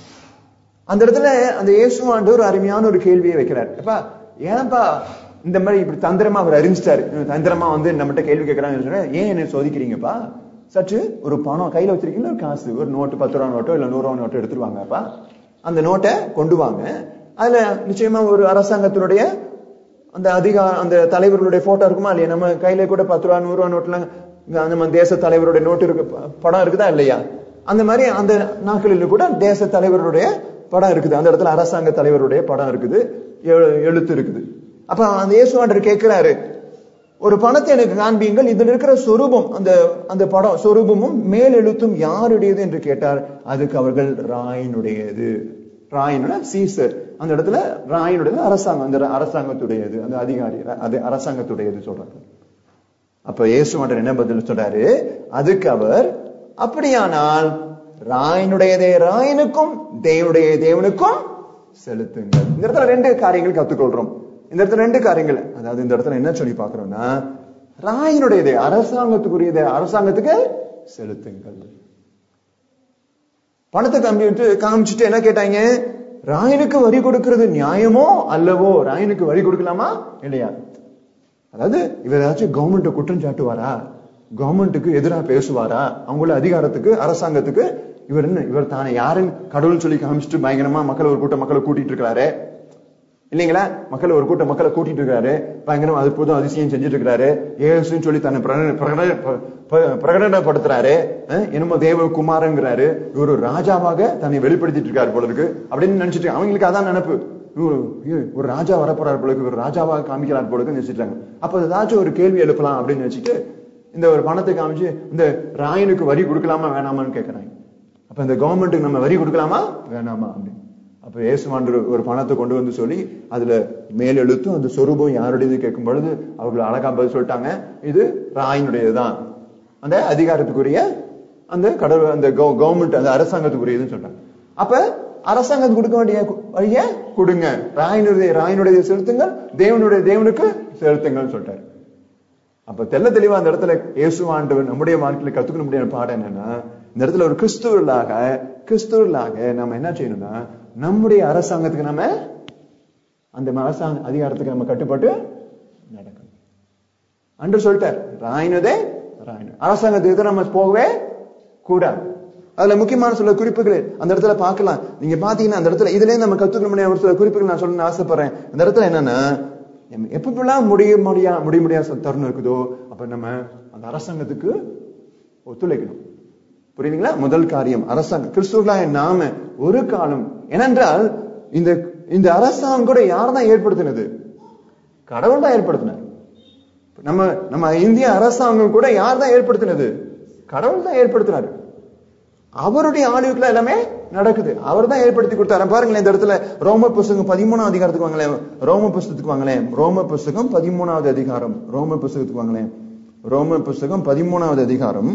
அந்த இடத்துல அந்த இயேசுவாண்டு ஒரு அருமையான ஒரு கேள்வியை வைக்கிறார் அப்பா ஏன்ப்பா இந்த மாதிரி இப்படி தந்திரமா அவர் அறிஞ்சிட்டாரு தந்திரமா வந்து நம்மகிட்ட கேள்வி கேட்கறாங்க ஏன் என்ன சோதிக்கிறீங்கப்பா சற்று ஒரு பணம் கையில வச்சிருக்கீங்களா ஒரு காசு ஒரு நோட்டு பத்து ரூபா நோட்டோ இல்ல நூறு ரூபா நோட்டோ எடுத்துருவாங்கப்பா அந்த நோட்டை கொண்டு வாங்க அதுல நிச்சயமா ஒரு அரசாங்கத்தினுடைய அந்த அதிகார அந்த தலைவர்களுடைய போட்டோ இருக்குமா இல்லையா நம்ம கையில கூட பத்து ரூபா நூறு ரூபா நோட்ல நம்ம தேச தலைவருடைய நோட்டு இருக்கு படம் இருக்குதா இல்லையா அந்த மாதிரி அந்த நாட்களில் கூட தேச தலைவருடைய படம் இருக்குது அந்த இடத்துல அரசாங்க தலைவருடைய படம் இருக்குது எழுத்து இருக்குது அப்ப அந்த இயேசுவாண்டர் கேட்கிறாரு ஒரு பணத்தை எனக்கு காண்பியுங்கள் இதுல இருக்கிற சொரூபம் அந்த அந்த படம் சொரூபமும் மேல் எழுத்தும் யாருடையது என்று கேட்டார் அதுக்கு அவர்கள் ராயினுடையது ராயினோட சீசர் அந்த இடத்துல ராயினுடையது அரசாங்கம் அந்த அரசாங்கத்துடையது அந்த அதிகாரி அது அரசாங்கத்துடையது சொல்றாங்க அப்ப இயேசுவாண்டர் என்ன பதில் சொல்றாரு அதுக்கு அவர் அப்படியானால் ராயனுடையதே ராயனுக்கும் தேவனுடைய தேவனுக்கும் செலுத்துங்கள் இந்த இடத்துல ரெண்டு காரியங்கள் கத்துக்கொள்றோம் இந்த இடத்துல ரெண்டு காரியங்கள் அதாவது இந்த இடத்துல என்ன சொல்லி பாக்குறோம்னா ராயனுடையது அரசாங்கத்துக்குரியது அரசாங்கத்துக்கு செலுத்துங்கள் பணத்தை காமிட்டு காமிச்சுட்டு என்ன கேட்டாங்க ராயனுக்கு வரி கொடுக்கிறது நியாயமோ அல்லவோ ராயனுக்கு வரி கொடுக்கலாமா இல்லையா அதாவது இவர் ஏதாச்சும் கவர்மெண்ட்டை குற்றம் சாட்டுவாரா கவர்மெண்ட்டுக்கு எதிராக பேசுவாரா அவங்கள அதிகாரத்துக்கு அரசாங்கத்துக்கு இவர் என்ன இவர் தானே யாரும் கடவுள் சொல்லி காமிச்சிட்டு பயங்கரமா மக்களை ஒரு கூட்டம் மக்களை கூட்டிட்டு இருக்கிறாரு இல்லைங்களா மக்கள் ஒரு கூட்டம் மக்களை கூட்டிட்டு இருக்காரு பயங்கரம் அற்புதம் அதிசயம் செஞ்சுட்டு இருக்கிறாரு ஏசுன்னு சொல்லி தன்னை பிரகடனப்படுத்துறாரு என்னமோ தேவ குமாரங்கிறாரு இவர் ஒரு ராஜாவாக தன்னை வெளிப்படுத்திட்டு இருக்காரு போல இருக்கு அப்படின்னு நினைச்சிட்டு அவங்களுக்கு அதான் நினப்பு ஒரு ராஜா வரப்போறாரு போல ஒரு ராஜாவாக காமிக்கிறார் போல நினைச்சிட்டாங்க அப்ப ஏதாச்சும் ஒரு கேள்வி எழுப்பலாம் அப்படின்னு நினைச்சிட்டு இந்த ஒரு பணத்தை காமிச்சு இந்த ராயனுக்கு வரி கொடுக்கலாமா வேணாமான்னு கேட்கறாங்க அப்ப இந்த கவர்மெண்ட்டுக்கு நம்ம வரி கொடுக்கலாமா வேணாமா அப்படின்னு அப்ப இயேசுமாண்டு ஒரு பணத்தை கொண்டு வந்து சொல்லி அதுல மேல் எழுத்தும் அந்த சொரூபம் யாருடையது கேட்கும் பொழுது அவர்கள் அழகா பதில் சொல்லிட்டாங்க இது ராயினுடையதுதான் அந்த அதிகாரத்துக்குரிய அந்த கடவுள் அந்த கவர்மெண்ட் அந்த அரசாங்கத்துக்குரியதுன்னு சொல்றாங்க அப்ப அரசாங்கத்துக்கு கொடுக்க வேண்டிய வழிய கொடுங்க ராயனுடைய ராயனுடைய செலுத்துங்கள் தேவனுடைய தேவனுக்கு செலுத்துங்கள்னு சொல்லிட்டாரு அப்ப தெள்ள தெளிவா அந்த இடத்துல இயேசு ஆண்டவர் நம்முடைய வாழ்க்கையில கத்துக்க முடியாத பாடம் என்னன்னா இந்த இடத்துல ஒரு கிறிஸ்துவர்களாக கிறிஸ்துவர்களாக நம்ம என்ன செய்யணும்னா நம்முடைய அரசாங்கத்துக்கு நம்ம அந்த அரசாங்க அதிகாரத்துக்கு நம்ம கட்டுப்பட்டு நடக்கணும் அன்று சொல்லிட்டார் ராயினதே ராயின அரசாங்கத்துக்கு நம்ம போகவே கூடாது அதுல முக்கியமான சில குறிப்புகள் அந்த இடத்துல பார்க்கலாம் நீங்க பாத்தீங்கன்னா அந்த இடத்துல இதுல இருந்து நம்ம கத்துக்க முடியாத ஒரு சில குறிப்புகள் நான் சொல்லணும்னு ஆசைப்படுறேன் அந்த இடத்துல என்னன்னா நம்ம எப்பப்பெல்லாம் முடிய முடியா முடிய முடியாத தருணம் இருக்குதோ அப்ப நம்ம அந்த அரசாங்கத்துக்கு ஒத்துழைக்கணும் புரியுதுங்களா முதல் காரியம் அரசாங்கம் கிறிஸ்துவர்களாய நாம ஒரு காலம் ஏனென்றால் இந்த இந்த அரசாங்கம் கூட யார் தான் ஏற்படுத்தினது கடவுள் தான் ஏற்படுத்தினார் நம்ம நம்ம இந்திய அரசாங்கம் கூட யார் தான் ஏற்படுத்தினது கடவுள் தான் ஏற்படுத்தினாரு அவருடைய ஆளுக்குள்ள எல்லாமே நடக்குது அவர் தான் ஏற்படுத்தி கொடுத்தாரு பாருங்களேன் இந்த இடத்துல ரோம புஸ்தகம் பதிமூணாவது அதிகாரத்துக்கு வாங்களேன் ரோம புஸ்தகத்துக்கு வாங்களேன் ரோம புஸ்தகம் பதிமூணாவது அதிகாரம் ரோம புஸ்தகத்துக்கு வாங்களேன் ரோம புஸ்தகம் பதிமூணாவது அதிகாரம்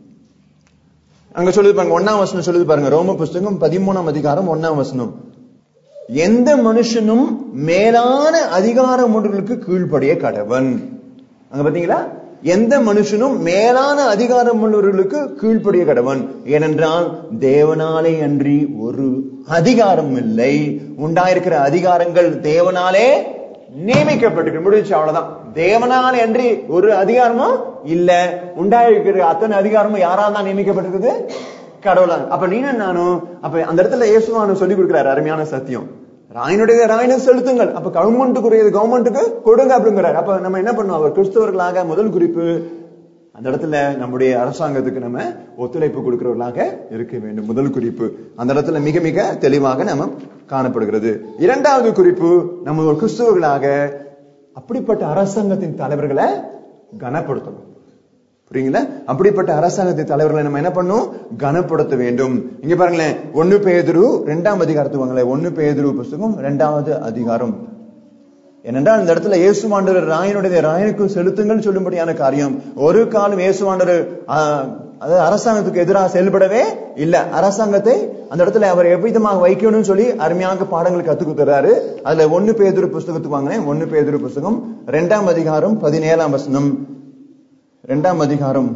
அங்க சொல்லுது பாருங்க ஒன்னாம் வசனம் சொல்லுது பாருங்க ரோம புஸ்தகம் பதிமூணாம் அதிகாரம் ஒன்னாம் வசனம் எந்த மனுஷனும் மேலான அதிகாரம் ஒன்றுகளுக்கு கீழ்ப்படிய கடவன் அங்க பாத்தீங்களா எந்த மனுஷனும் மேலான அதிகாரம் உள்ளவர்களுக்கு கீழ்ப்படிய கடவன் ஏனென்றால் தேவனாலே அன்றி ஒரு அதிகாரம் இல்லை உண்டாயிருக்கிற அதிகாரங்கள் தேவனாலே நியமிக்கப்பட்டு முடிச்சு அவ்வளவுதான் தேவனாலே அன்றி ஒரு அதிகாரமும் இல்ல உண்டாயிருக்கிற அத்தனை அதிகாரமும் யாரால் தான் நியமிக்கப்பட்டிருக்குது கடவுளா அப்ப நீங்க நானும் அப்ப அந்த இடத்துல இயேசுவானு சொல்லி கொடுக்கிறாரு அருமையான சத்தியம் ராயனுடைய ராயனை செலுத்துங்கள் அப்ப கவர்மெண்ட்டுக்குரியது கவர்மெண்ட்டுக்கு கொடுங்க அப்படிங்கிறார் அப்ப நம்ம என்ன பண்ணோம் அவர் கிறிஸ்தவர்களாக முதல் குறிப்பு அந்த இடத்துல நம்முடைய அரசாங்கத்துக்கு நம்ம ஒத்துழைப்பு கொடுக்கிறவர்களாக இருக்க வேண்டும் முதல் குறிப்பு அந்த இடத்துல மிக மிக தெளிவாக நம்ம காணப்படுகிறது இரண்டாவது குறிப்பு நம்ம ஒரு கிறிஸ்தவர்களாக அப்படிப்பட்ட அரசாங்கத்தின் தலைவர்களை கனப்படுத்தணும் புரியுங்களா அப்படிப்பட்ட அரசாங்கத்தின் தலைவர்களை நம்ம என்ன பண்ணும் கனப்படுத்த வேண்டும் இங்க பாருங்களேன் ஒன்னு பேதுரு ரெண்டாம் அதிகாரத்துக்கு வாங்களேன் ஒன்னு பேதுரு புஸ்தகம் ரெண்டாவது அதிகாரம் ஏனென்றால் இந்த இடத்துல இயேசுவாண்டவர் ராயனுடைய ராயனுக்கு செலுத்துங்கள் சொல்லும்படியான காரியம் ஒரு காலம் இயேசுவாண்டவர் அதாவது அரசாங்கத்துக்கு எதிராக செயல்படவே இல்ல அரசாங்கத்தை அந்த இடத்துல அவர் எவ்விதமாக வைக்கணும்னு சொல்லி அருமையாக பாடங்கள் கத்து கொடுத்துறாரு அதுல ஒன்னு பேதுரு புஸ்தகத்துக்கு வாங்கினேன் ஒன்னு பேதுரு புஸ்தகம் ரெண்டாம் அதிகாரம் பதினேழாம் வசனம் ரெண்டாம் அதிகாரம்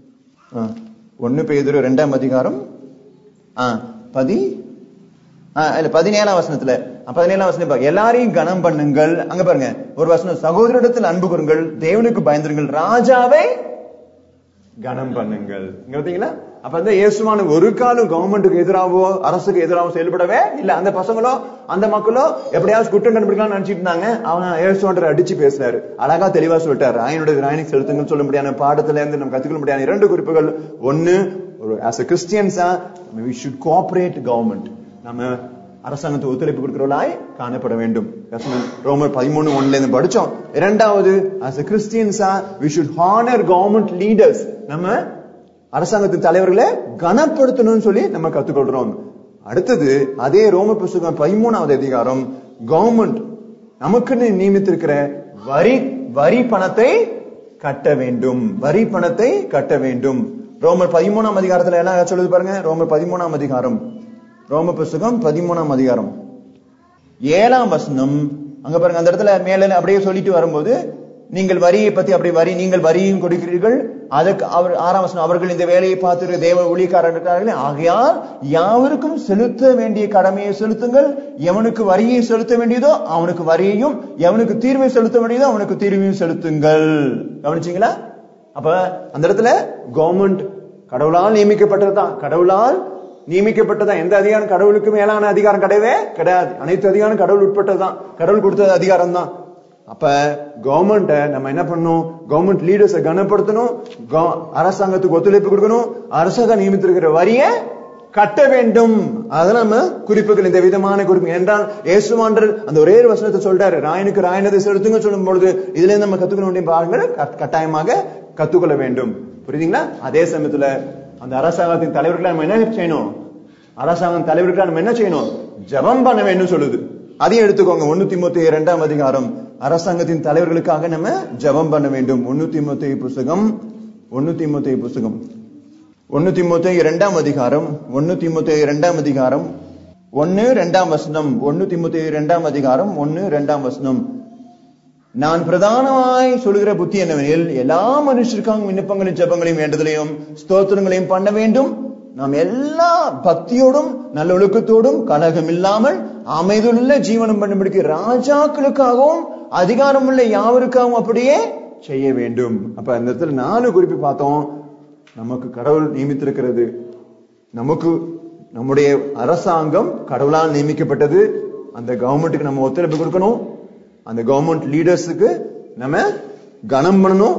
ஒன்னு பேதுரு ரெண்டாம் அதிகாரம் பதி இல்ல பதினேழாம் வசனத்துல பதினேழாம் வசனம் எல்லாரையும் கனம் பண்ணுங்கள் அங்க பாருங்க ஒரு வசனம் சகோதரிடத்தில் அன்பு கூறுங்கள் தேவனுக்கு பயந்துருங்கள் ராஜாவை கனம் பண்ணுங்கள் இங்க பாத்தீங்களா அப்ப வந்து இயேசுமான ஒரு காலம் கவர்மெண்ட்டுக்கு எதிராகவோ அரசுக்கு எதிராகவோ செயல்படவே இல்ல அந்த பசங்களோ அந்த மக்களோ எப்படியாவது குற்றம் கண்டுபிடிக்கலாம் நினைச்சிட்டு இருந்தாங்க அவன் இயேசுவாண்டர் அடிச்சு பேசுறாரு அழகா தெளிவா சொல்லிட்டாரு ராயனுடைய ராயனுக்கு செலுத்துங்கன்னு சொல்ல முடியாத பாடத்துல இருந்து நம்ம கத்துக்க முடியாத இரண்டு குறிப்புகள் ஒன்னு ஒரு ஆஸ் அ கிறிஸ்டியன்ஸா வி ஷுட் கோஆபரேட் கவர்மெண்ட் நம்ம அரசாங்கத்தை ஒத்துழைப்பு கொடுக்கிறவர்களாய் காணப்பட வேண்டும் ரோமர் பதிமூணு ஒன்னுல இருந்து படிச்சோம் இரண்டாவது ஆஸ் அ கிறிஸ்டியன்ஸா we should honour government leaders நம்ம அரசாங்கத்தின் தலைவர்களை கனப்படுத்தணும்னு சொல்லி நம்ம கத்துக்கொள்றோம் அடுத்தது அதே ரோம புஸ்தகம் பதிமூணாவது அதிகாரம் கவர்மெண்ட் நமக்குன்னு நியமித்திருக்கிற வரி வரி பணத்தை கட்ட வேண்டும் வரி பணத்தை கட்ட வேண்டும் ரோமர் பதிமூணாம் அதிகாரத்துல என்ன சொல்லுது பாருங்க ரோமர் பதிமூணாம் அதிகாரம் ரோம புஸ்தகம் பதிமூணாம் அதிகாரம் ஏழாம் வசனம் அங்க பாருங்க அந்த இடத்துல மேல அப்படியே சொல்லிட்டு வரும்போது நீங்கள் வரியை பத்தி அப்படி வரி நீங்கள் வரியும் கொடுக்கிறீர்கள் அதுக்கு அவர் ஆறாம் வசனம் அவர்கள் இந்த வேலையை பார்த்து தேவ ஊழியக்காரர்கள் ஆகையால் யாவருக்கும் செலுத்த வேண்டிய கடமையை செலுத்துங்கள் எவனுக்கு வரியை செலுத்த வேண்டியதோ அவனுக்கு வரியையும் எவனுக்கு தீர்வை செலுத்த வேண்டியதோ அவனுக்கு தீர்வையும் செலுத்துங்கள் கவனிச்சீங்களா அப்ப அந்த இடத்துல கவர்மெண்ட் கடவுளால் நியமிக்கப்பட்டதுதான் கடவுளால் நியமிக்கப்பட்டதான் எந்த அதிகாரம் கடவுளுக்கு மேலான அதிகாரம் கிடையவே கிடையாது அனைத்து அதிகாரம் கடவுள் உட்பட்டதுதான் கடவுள் கொடுத்தது அதிகாரம் தான் அப்ப கவர்மெண்ட நம்ம என்ன பண்ணணும் கவர்மெண்ட் லீடர்ஸை கனப்படுத்தணும் அரசாங்கத்துக்கு ஒத்துழைப்பு கொடுக்கணும் அரசாங்கம் நியமித்திருக்கிற வரிய கட்ட வேண்டும் அதெல்லாம் நம்ம குறிப்புகள் இந்த விதமான குறிப்பு என்றால் இயேசுவாண்டர் அந்த ஒரே வசனத்தை சொல்றாரு ராயனுக்கு ராயனதை செலுத்துங்க சொல்லும் பொழுது இதுல நம்ம கத்துக்க வேண்டிய பாருங்கள் கட்டாயமாக கத்துக்கொள்ள வேண்டும் புரியுதுங்களா அதே சமயத்துல அந்த அரசாங்கத்தின் தலைவர்களை நம்ம என்ன செய்யணும் அரசாங்கம் தலைவர்களை நம்ம என்ன செய்யணும் ஜபம் பண்ண வேண்டும் சொல்லுது அதையும் எடுத்துக்கோங்க ஒண்ணூத்தி முப்பத்தி இரண்டாம் அதிகாரம் அரசாங்கத்தின் தலைவர்களுக்காக நம்ம ஜபம் பண்ண வேண்டும் ஒண்ணூத்தி முப்பத்தி புஸ்தகம் ஒண்ணூத்தி முப்பத்தி புஸ்தகம் ஒண்ணூத்தி முப்பத்தி இரண்டாம் அதிகாரம் ஒண்ணூத்தி முப்பத்தி இரண்டாம் அதிகாரம் ஒன்னு ரெண்டாம் வசனம் ஒண்ணூத்தி முப்பத்தி இரண்டாம் அதிகாரம் ஒன்னு ரெண்டாம் வசனம் நான் பிரதானமாய் சொல்லுகிற புத்தி என்னவெனில் எல்லா மனுஷருக்காக விண்ணப்பங்களையும் ஜெபங்களையும் வேண்டுதலையும் ஸ்தோத்திரங்களையும் பண்ண வேண்டும் நாம் எல்லா பக்தியோடும் நல்ல ஒழுக்கத்தோடும் கலகம் இல்லாமல் அமைதியுள்ள ஜீவனம் பண்ணும்படிக்கு ராஜாக்களுக்காகவும் அதிகாரம் உள்ள யாவருக்காகவும் அப்படியே செய்ய வேண்டும் அப்ப அந்த இடத்துல நாலு குறிப்பு பார்த்தோம் நமக்கு கடவுள் நியமித்திருக்கிறது நமக்கு நம்முடைய அரசாங்கம் கடவுளால் நியமிக்கப்பட்டது அந்த கவர்மெண்ட்டுக்கு நம்ம ஒத்துழைப்பு கொடுக்கணும் அந்த கவர்மெண்ட் லீடர்ஸுக்கு நம்ம கனம் பண்ணணும்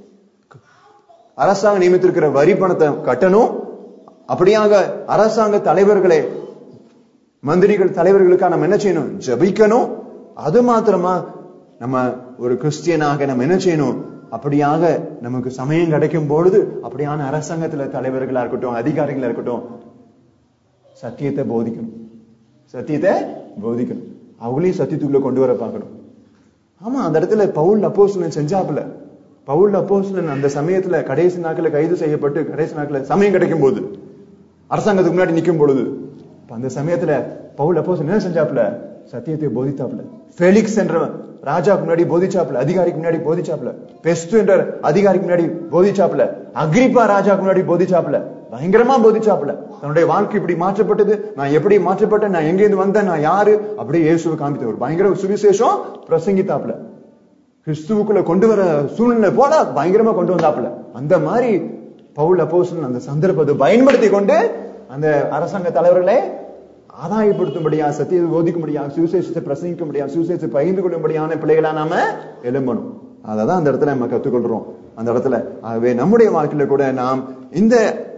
அரசாங்கம் நியமித்திருக்கிற வரி பணத்தை கட்டணும் அப்படியாக அரசாங்க தலைவர்களை மந்திரிகள் தலைவர்களுக்காக நம்ம என்ன செய்யணும் ஜபிக்கணும் அது மாத்திரமா நம்ம ஒரு கிறிஸ்டியனாக நம்ம என்ன செய்யணும் அப்படியாக நமக்கு சமயம் கிடைக்கும் பொழுது அப்படியான அரசாங்கத்துல தலைவர்களா இருக்கட்டும் அதிகாரிகளா இருக்கட்டும் சத்தியத்தை போதிக்கணும் சத்தியத்தை போதிக்கணும் அவங்களையும் சத்தியத்துக்குள்ள கொண்டு வர பார்க்கணும் ஆமா அந்த இடத்துல பவுல் அப்போஸ்தலன் செஞ்சாப்புல பவுல் அப்போஸ்தலன் அந்த சமயத்துல கடைசி நாட்கள கைது செய்யப்பட்டு கடைசி நாட்கள சமயம் கிடைக்கும் போது அரசாங்கத்துக்கு முன்னாடி நிக்கும் பொழுது அப்ப அந்த சமயத்துல பவுல் அப்போஸ்தலன் என்ன செஞ்சாப்புல சத்தியத்தை போதித்தாப்புல ஃபெலிக்ஸ் என்ற ராஜாக்கு முன்னாடி போதிச்சாப்புல அதிகாரிக்கு முன்னாடி போதிச்சாப்புல பெஸ்ட் என்ற அதிகாரிக்கு முன்னாடி போதிச்சாப்புல அக்ரிப்பா ராஜாக்கு முன்னாடி போதிச்சாப்புல பயங்கரமா போதிச்சாப்புல தன்னுடைய வாழ்க்கை இப்படி மாற்றப்பட்டது நான் எப்படி மாற்றப்பட்டேன் நான் எங்க இருந்து வந்தேன் நான் யாரு அப்படியே இயேசுவை காமித்தவர் பயங்கர சுவிசேஷம் பிரசங்கித்தாப்புல கிறிஸ்துவுக்குள்ள கொண்டு வர சூழ்நிலை போல பயங்கரமா கொண்டு வந்தாப்புல அந்த மாதிரி பவுல் அப்போஸ்தலன் அந்த சந்தர்ப்பத்தை பயன்படுத்தி கொண்டு அந்த அரசாங்க தலைவர்களே ஆதாயப்படுத்தும்படியா சத்தியத்தை போதிக்கும்படியா சுவிசேஷத்தை பிரசங்கிக்கும்படியா சுவிசேஷத்தை பகிர்ந்து கொள்ளும்படியான பிள்ளைகளா நாம எழும்பணும் அததான் அந்த இடத்துல நம்ம கத்துக்கொள்றோம் அந்த இடத்துல ஆகவே நம்முடைய வாழ்க்கையில கூட நாம் இந்த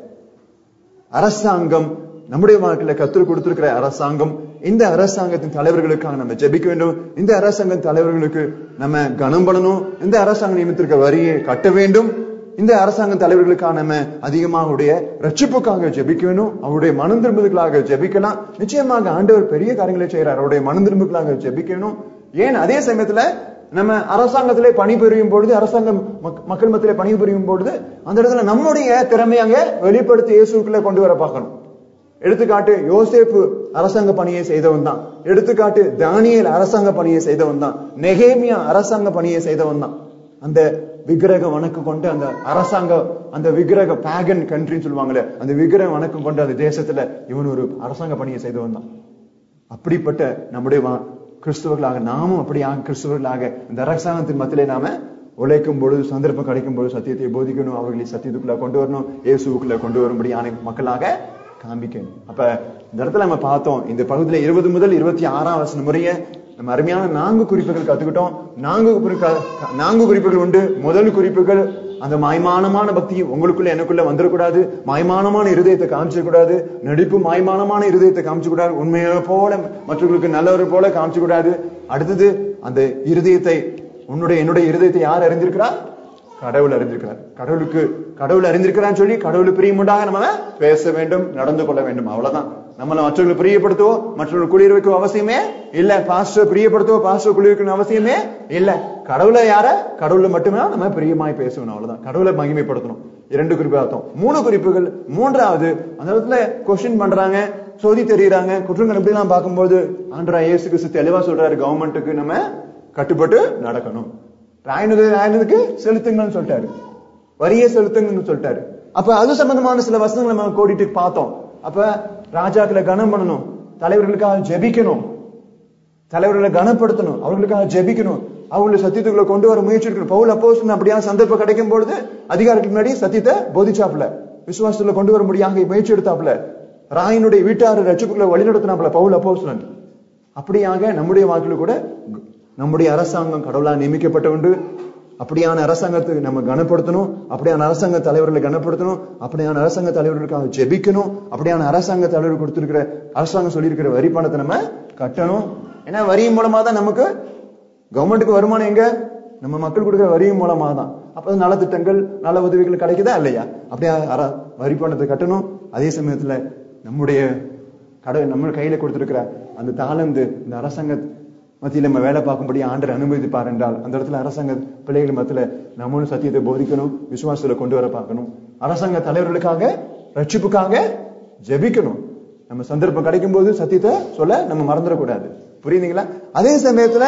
அரசாங்கம் நம்முடைய வாழ்க்கையில கற்றுக் கொடுத்திருக்கிற அரசாங்கம் இந்த அரசாங்கத்தின் தலைவர்களுக்காக நம்ம ஜெபிக்க வேண்டும் இந்த அரசாங்க தலைவர்களுக்கு நம்ம கனம் பண்ணணும் இந்த அரசாங்கம் நியமித்திருக்க வரியை கட்ட வேண்டும் இந்த அரசாங்க தலைவர்களுக்காக நம்ம அதிகமாக அவருடைய ரட்சிப்புக்காக ஜெபிக்க வேணும் அவருடைய மனம் திரும்புதலுக்காக ஜெபிக்கலாம் நிச்சயமாக ஆண்டவர் பெரிய காரியங்களை செய்யறார் அவருடைய மனம் திரும்புதலுக்காக ஜெபிக்க வேணும் ஏன் அதே சமயத்துல நம்ம அரசாங்கத்திலே பணிபுரியும் பொழுது அரசாங்கம் மக்- மக்கள் மத்தியிலே பணிபுரியும் பொழுது அந்த இடத்துல நம்முடைய திறமையாங்க வெளிப்படுத்தி இயேசுக்குள்ள கொண்டு வர பார்க்கணும் எடுத்துக்காட்டு யோசேப்பு அரசாங்க பணியை செய்தவன் தான் எடுத்துக்காட்டு தானியேல் அரசாங்க பணியை செய்தவன் தான் நெகேமியா அரசாங்க பணியை செய்தவன் தான் அந்த விக்கிரக வணக்கம் கொண்டு அந்த அரசாங்க அந்த விக்கிரக பேகன் கண்ட்ரின்னு சொல்லுவாங்கல்ல அந்த விக்கிரக வணக்கம் கொண்டு அந்த தேசத்துல இவன் ஒரு அரசாங்க பணியை செய்தவன் தான் அப்படிப்பட்ட நம்முடைய வா- கிறிஸ்துவர்களாக நாமும் அப்படியாக கிறிஸ்துவர்களாக இந்த அரசாங்கத்தின் மத்தியிலே நாம உழைக்கும் பொழுது சந்தர்ப்பம் கிடைக்கும் பொழுது சத்தியத்தை போதிக்கணும் அவர்களை சத்தியத்துக்குள்ள கொண்டு வரணும் இயேசுக்குள்ள கொண்டு வரும்படியான மக்களாக காண்பிக்கணும் அப்ப இந்த இடத்துல நம்ம பார்த்தோம் இந்த பகுதியில இருபது முதல் இருபத்தி ஆறாம் வசனம் முறைய நம்ம அருமையான நான்கு குறிப்புகள் கத்துக்கிட்டோம் நான்கு குறிப்பு- நான்கு குறிப்புகள் உண்டு முதல் குறிப்புகள் அந்த மாய்மானமான பக்தி உங்களுக்குள்ள எனக்குள்ள வந்துடக்கூடாது மாய்மானமான இருதயத்தை காமிச்சிடக்கூடாது நடிப்பு மாய்மானமான இருதயத்தை காமிச்சக்கூடாது உண்மையை போல மற்றவர்களுக்கு நல்லவர் போல காமிச்சக்கூடாது அடுத்தது அந்த இருதயத்தை உன்னுடைய என்னுடைய இருதயத்தை யார் அறிந்திருக்கிறார் கடவுள் அறிந்திருக்கிறார் கடவுளுக்கு கடவுள் அறிந்திருக்கிறான்னு சொல்லி கடவுள் பிரியமுண்டாக நம்ம பேச வேண்டும் நடந்து கொள்ள வேண்டும் அவ்வளவுதான் நம்மள மற்றவர்களை பிரியப்படுத்தவோ மற்றவர்கள் குளிர் வைக்கும் அவசியமே இல்ல பாஸ்டர் பிரியப்படுத்தவோ பாஸ்டர் குளிர் வைக்கணும் அவசியமே இல்ல கடவுளை யார கடவுளை மட்டுமே நம்ம பிரியமாய் பேசணும் அவ்வளவுதான் கடவுளை மகிமைப்படுத்தணும் இரண்டு குறிப்பு அர்த்தம் மூணு குறிப்புகள் மூன்றாவது அந்த இடத்துல கொஸ்டின் பண்றாங்க சோதி தெரியுறாங்க குற்றங்கள் எப்படி எல்லாம் பார்க்கும்போது ஆண்டரா இயேசு கிறிஸ்து தெளிவா சொல்றாரு கவர்மெண்ட்டுக்கு நம்ம கட்டுப்பட்டு நடக்கணும் ராயனுக்கு ராயனுக்கு செலுத்துங்கன்னு சொல்லிட்டாரு வரியை செலுத்துங்கன்னு சொல்லிட்டாரு அப்ப அது சம்பந்தமான சில வசனங்களை நம்ம கோடிட்டு பார்த்தோம் அப்ப ராஜாக்களை கனம் பண்ணணும் தலைவர்களுக்காக ஜெபிக்கணும் தலைவர்களை கனப்படுத்தணும் அவர்களுக்காக ஜெபிக்கணும் அவங்களை சத்தியத்துக்குள்ள கொண்டு வர முயற்சி எடுக்கணும் பவுல் அப்போஸ் அப்படியான சந்தர்ப்பம் கிடைக்கும் பொழுது அதிகாரத்துக்கு முன்னாடி சத்தியத்தை போதிச்சாப்புல விசுவாசத்துல கொண்டு வர முடியாங்க முயற்சி எடுத்தாப்புல ராயனுடைய வீட்டார் ரட்சிப்புக்குள்ள வழிநடத்தினாப்புல பவுல் அப்போஸ்தலன் அப்படியாக நம்முடைய வாழ்க்கையில கூட நம்முடைய அரசாங்கம் கடவுளால் நியமிக்கப்பட்ட உண்டு அப்படியான அரசாங்கத்துக்கு நம்ம கனப்படுத்தணும் அப்படியான அரசாங்க தலைவர்களை கனப்படுத்தணும் அப்படியான அரசாங்க தலைவர்களுக்காக ஜெபிக்கணும் அப்படியான அரசாங்க தலைவர் கொடுத்திருக்கிற அரசாங்கம் சொல்லியிருக்கிற வரி பணத்தை நம்ம கட்டணும் ஏன்னா வரி மூலமா தான் நமக்கு கவர்மெண்ட்டுக்கு வருமானம் எங்க நம்ம மக்கள் கொடுக்கிற வரியின் மூலமா தான் அப்ப நலத்திட்டங்கள் நல உதவிகள் கிடைக்குதா இல்லையா அப்படியே அர- வரி பணத்தை கட்டணும் அதே சமயத்துல நம்முடைய கடை நம்ம கையில கொடுத்திருக்கிற அந்த தாளந்து இந்த அரசாங்க மத்தியில நம்ம வேலை பார்க்கும்படி ஆண்டர் அனுமதிப்பார் என்றால் அந்த இடத்துல அரசாங்க பிள்ளைகள் மத்தியில நம்மளும் சத்தியத்தை போதிக்கணும் விசுவாசத்துல கொண்டு வர பார்க்கணும் அரசாங்க தலைவர்களுக்காக ரட்சிப்புக்காக ஜெபிக்கணும் நம்ம சந்தர்ப்பம் கிடைக்கும் போது சத்தியத்தை சொல்ல நம்ம மறந்துடக்கூடாது புரியுதுங்களா அதே சமயத்துல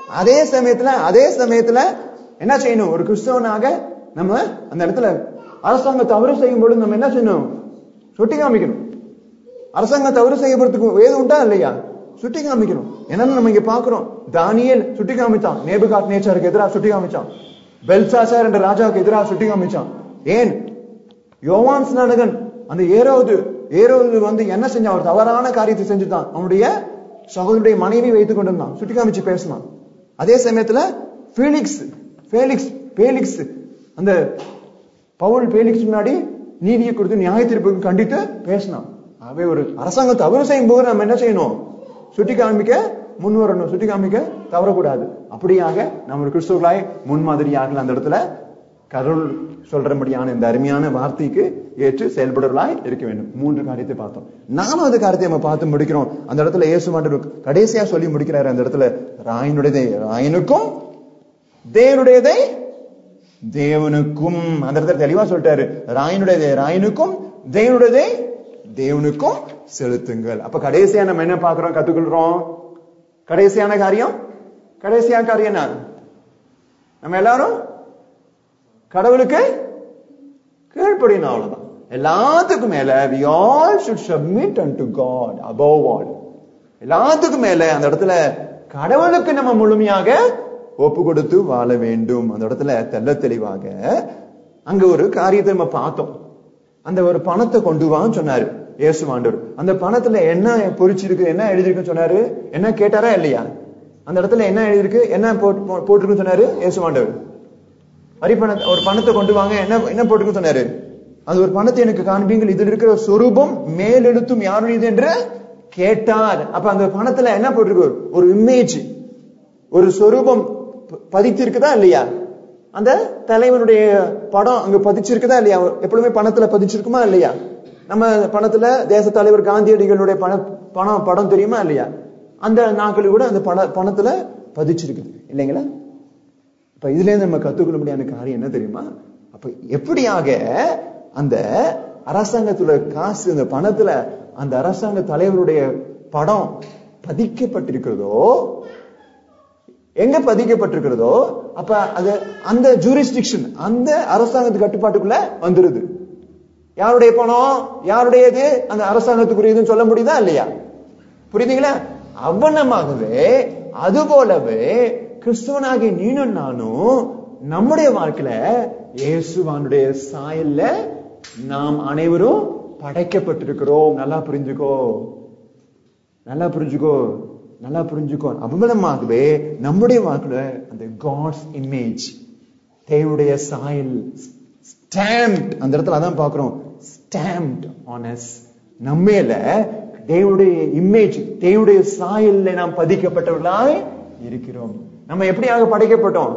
அதே சமயத்துல அதே சமயத்துல என்ன செய்யணும் ஒரு கிறிஸ்தவனாக நம்ம அந்த இடத்துல அரசாங்கம் தவறு செய்யும் பொழுது நம்ம என்ன செய்யணும் சுட்டி காமிக்கணும் அரசாங்கம் தவறு செய்யப்படுறதுக்கு வேதம் உண்டா இல்லையா சுட்டி காமிக்கணும் என்னன்னு நம்ம இங்க பாக்குறோம் தானியல் சுட்டி காமிச்சான் நேபுகாட் நேச்சருக்கு எதிராக சுட்டி காமிச்சான் பெல்சாசார் என்ற ராஜாவுக்கு எதிராக சுட்டி காமிச்சான் ஏன் யோவான் ஸ்நானகன் அந்த ஏரோது ஏரோது வந்து என்ன செஞ்சான் ஒரு தவறான காரியத்தை செஞ்சுட்டான் அவனுடைய சகோதரனுடைய மனைவி வைத்துக் கொண்டிருந்தான் சுட்டி காமிச்சு பேசினான் அதே சமயத்துல ஃபேலிக்ஸ் ஃபேலிக்ஸ் பேலிக்ஸ் அந்த பவுல் பேலிக்ஸ் முன்னாடி நீதியை கொடுத்து நியாய தீர்ப்புக்கு கண்டித்து பேசினான் ஆகவே ஒரு அரசாங்கம் தவறு செய்யும் போது நம்ம என்ன செய்யணும் சுட்டி காமிக்க முன் வரணும் சுட்டி காமிக்க தவறக்கூடாது அப்படியாக நம்ம ஒரு கிறிஸ்துவர்களாய் முன்மாதிரியாக அந்த இடத்துல கருள் சொல்றபடியான இந்த அருமையான வார்த்தைக்கு ஏற்று செயல்படுவர்களாய் இருக்க வேண்டும் மூன்று காரியத்தை பார்த்தோம் நாலாவது காரியத்தை நம்ம பார்த்து முடிக்கிறோம் அந்த இடத்துல இயேசு மாண்டவர் கடைசியா சொல்லி முடிக்கிறாரு அந்த இடத்துல ராயனுடையதை ராயனுக்கும் தேவனுடையதை தேவனுக்கும் அந்த இடத்துல தெளிவா சொல்லிட்டாரு ராயனுடையதை ராயனுக்கும் தேவனுடையதை தேவனுக்கும் செலுத்துங்கள் அப்ப கடைசியா நம்ம என்ன பாக்குறோம் கத்துக்கொள்றோம் கடைசியான காரியம் கடைசியான காரியம் என்ன நம்ம எல்லாரும் கடவுளுக்கு கீழ்ப்படியணும் அவ்வளவுதான் எல்லாத்துக்கும் மேல we all should submit unto God above all எல்லாத்துக்கும் மேல அந்த இடத்துல கடவுளுக்கு நம்ம முழுமையாக ஒப்பு கொடுத்து வாழ வேண்டும் அந்த இடத்துல தெல்ல தெளிவாக அங்க ஒரு காரியத்தை நம்ம பார்த்தோம் அந்த ஒரு பணத்தை கொண்டு வான்னு சொன்னாரு இயேசு ஆண்டவர் அந்த பணத்துல என்ன பொறிச்சிருக்கு என்ன எழுதிருக்குன்னு சொன்னாரு என்ன கேட்டாரா இல்லையா அந்த இடத்துல என்ன எழுதிருக்கு என்ன போட்டு போட்டிருக்குன்னு சொன்னாரு இயேசு ஆண்டவர் வரி பணத்தை ஒரு பணத்தை கொண்டு வாங்க என்ன என்ன போட்டுக்கு சொன்னாரு அது ஒரு பணத்தை எனக்கு காண்பீங்கள் இதில் இருக்கிற சொரூபம் மேலெழுத்தும் யாருடையது என்று கேட்டார் அப்ப அந்த பணத்துல என்ன போட்டிருக்கு ஒரு இமேஜ் ஒரு சொரூபம் ப- பதித்திருக்குதா இல்லையா அந்த தலைவனுடைய படம் அங்க பதிச்சிருக்குதா இல்லையா எப்பொழுதுமே பணத்துல பதிச்சிருக்குமா இல்லையா நம்ம பணத்துல தேச தலைவர் காந்தியடிகளுடைய பண பணம் படம் தெரியுமா இல்லையா அந்த நாட்கள் கூட அந்த பண பணத்துல பதிச்சிருக்குது இல்லைங்களா அப்ப இதுல இருந்து நம்ம கத்துக்கொள்ள முடியாத காரியம் என்ன தெரியுமா அப்ப எப்படியாக அந்த அரசாங்கத்துல காசு அந்த பணத்துல அந்த அரசாங்க தலைவருடைய படம் பதிக்கப்பட்டிருக்கிறதோ எங்க பதிக்கப்பட்டிருக்கிறதோ அப்ப அது அந்த ஜூரிஸ்டிக்ஷன் அந்த அரசாங்கத்து கட்டுப்பாட்டுக்குள்ள வந்துருது யாருடைய பணம் யாருடையது அந்த அரசாங்கத்துக்குரியதுன்னு சொல்ல முடியுதா இல்லையா புரியுதுங்களா அவ்வண்ணமாகவே அது போலவே கிறிஸ்துவனாகிய நீனும் நானும் நம்முடைய வாழ்க்கையில இயேசுவானுடைய சாயல்ல நாம் அனைவரும் படைக்கப்பட்டிருக்கிறோம் நல்லா புரிஞ்சுக்கோ நல்லா புரிஞ்சுக்கோ நல்லா புரிஞ்சுக்கோ அபமதமாகவே நம்முடைய வாழ்க்கையில அந்த காட்ஸ் இமேஜ் தேவனுடைய சாயல் ஸ்டாம்ப்ட் அந்த இடத்துல அதான் பார்க்கிறோம் ஸ்டாம்ப்ட் ஆன் அஸ் நம்மேல தேவனுடைய இமேஜ் தேவனுடைய சாயல்ல நாம் பதிக்கப்பட்டவர்களாய் இருக்கிறோம் நம்ம எப்படியாக படைக்கப்பட்டோம்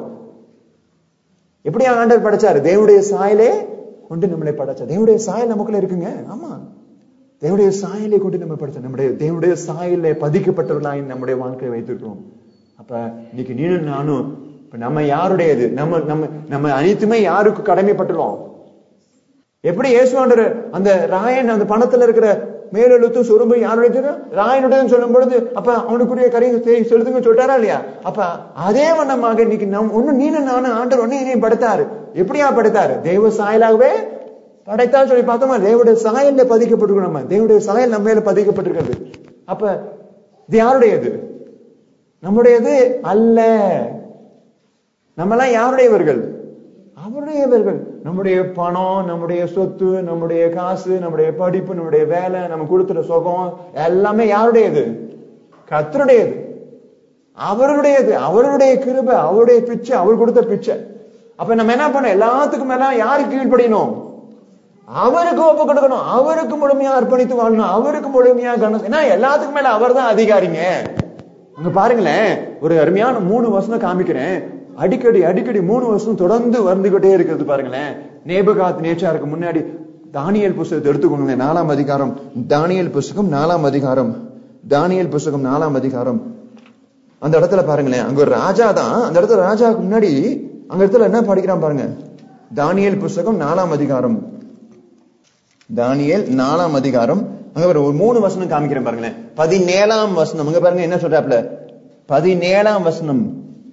எப்படி ஆண்டவர் படைச்சாரு தேவனுடைய சாயலே கொண்டு நம்மளை படைச்சார் தேவனுடைய சாயல் நமக்குள்ள இருக்குங்க ஆமா தேவனுடைய சாயலை கொண்டு நம்ம படைச்சோம் நம்முடைய தேவனுடைய சாயலை பதிக்கப்பட்டவர்களாய் நம்முடைய வாழ்க்கையை வைத்திருக்கிறோம் அப்ப இன்னைக்கு நீனும் நானும் இப்ப நம்ம யாருடையது நம்ம நம்ம நம்ம அனைத்துமே யாருக்கு கடமைப்பட்டுள்ளோம் எப்படி இயேசுவாண்டர் அந்த ராயன் அந்த பணத்துல இருக்கிற மேலெழுத்தும் சொரும்பு யாருடைய ராயனுடையன்னு சொல்லும் பொழுது அப்ப அவனுக்குரிய கரையை செலுத்துங்க சொல்லிட்டாரா இல்லையா அப்ப அதே வண்ணமாக இன்னைக்கு நம் ஒண்ணு நீனும் நானும் ஆண்டர் ஒண்ணு என்னையும் படைத்தாரு எப்படியா படைத்தாரு தெய்வ சாயலாகவே படைத்தா சொல்லி பார்த்தோமா தேவனுடைய சாயல்ல பதிக்கப்பட்டிருக்கோம் நம்ம தேவனுடைய சாயல் நம்ம மேல பதிக்கப்பட்டிருக்கிறது அப்ப இது யாருடையது நம்முடையது அல்ல நம்மெல்லாம் யாருடையவர்கள் அவருடையவர்கள் நம்முடைய பணம் நம்முடைய சொத்து நம்முடைய காசு நம்முடைய படிப்பு நம்முடைய வேலை நம்ம கொடுத்துற சுகம் எல்லாமே யாருடையது கத்தருடையது அவருடையது அவருடைய கிருபை அவருடைய பிச்சை அவர் கொடுத்த பிச்சை அப்ப நம்ம என்ன பண்ணோம் எல்லாத்துக்கும் மேல யாருக்கு கீழ்ப்படியணும் அவருக்கு ஒப்பு கொடுக்கணும் அவருக்கு முழுமையா அர்ப்பணித்து வாழணும் அவருக்கு முழுமையா கவனம் ஏன்னா எல்லாத்துக்கும் மேல அவர் தான் அதிகாரிங்க அங்க பாருங்களேன் ஒரு அருமையான மூணு வருஷம் காமிக்கிறேன் அடிக்கடி அடிக்கடி மூணு வருஷம் தொடர்ந்து வந்துகிட்டே இருக்கிறது பாருங்களேன் நேபகாத் நேச்சாருக்கு முன்னாடி தானியல் புஸ்தகத்தை எடுத்துக்கோங்க நாலாம் அதிகாரம் தானியல் புஸ்தகம் நாலாம் அதிகாரம் தானியல் புஸ்தகம் நாலாம் அதிகாரம் அந்த இடத்துல பாருங்களேன் அங்க ஒரு ராஜா தான் அந்த இடத்துல ராஜாவுக்கு முன்னாடி அங்க இடத்துல என்ன படிக்கிறான் பாருங்க தானியல் புஸ்தகம் நாலாம் அதிகாரம் தானியல் நாலாம் அதிகாரம் அங்க ஒரு ஒரு மூணு வசனம் காமிக்கிறேன் பாருங்களேன் பதினேழாம் வசனம் அங்க பாருங்க என்ன சொல்றாப்ல பதினேழாம் வசனம்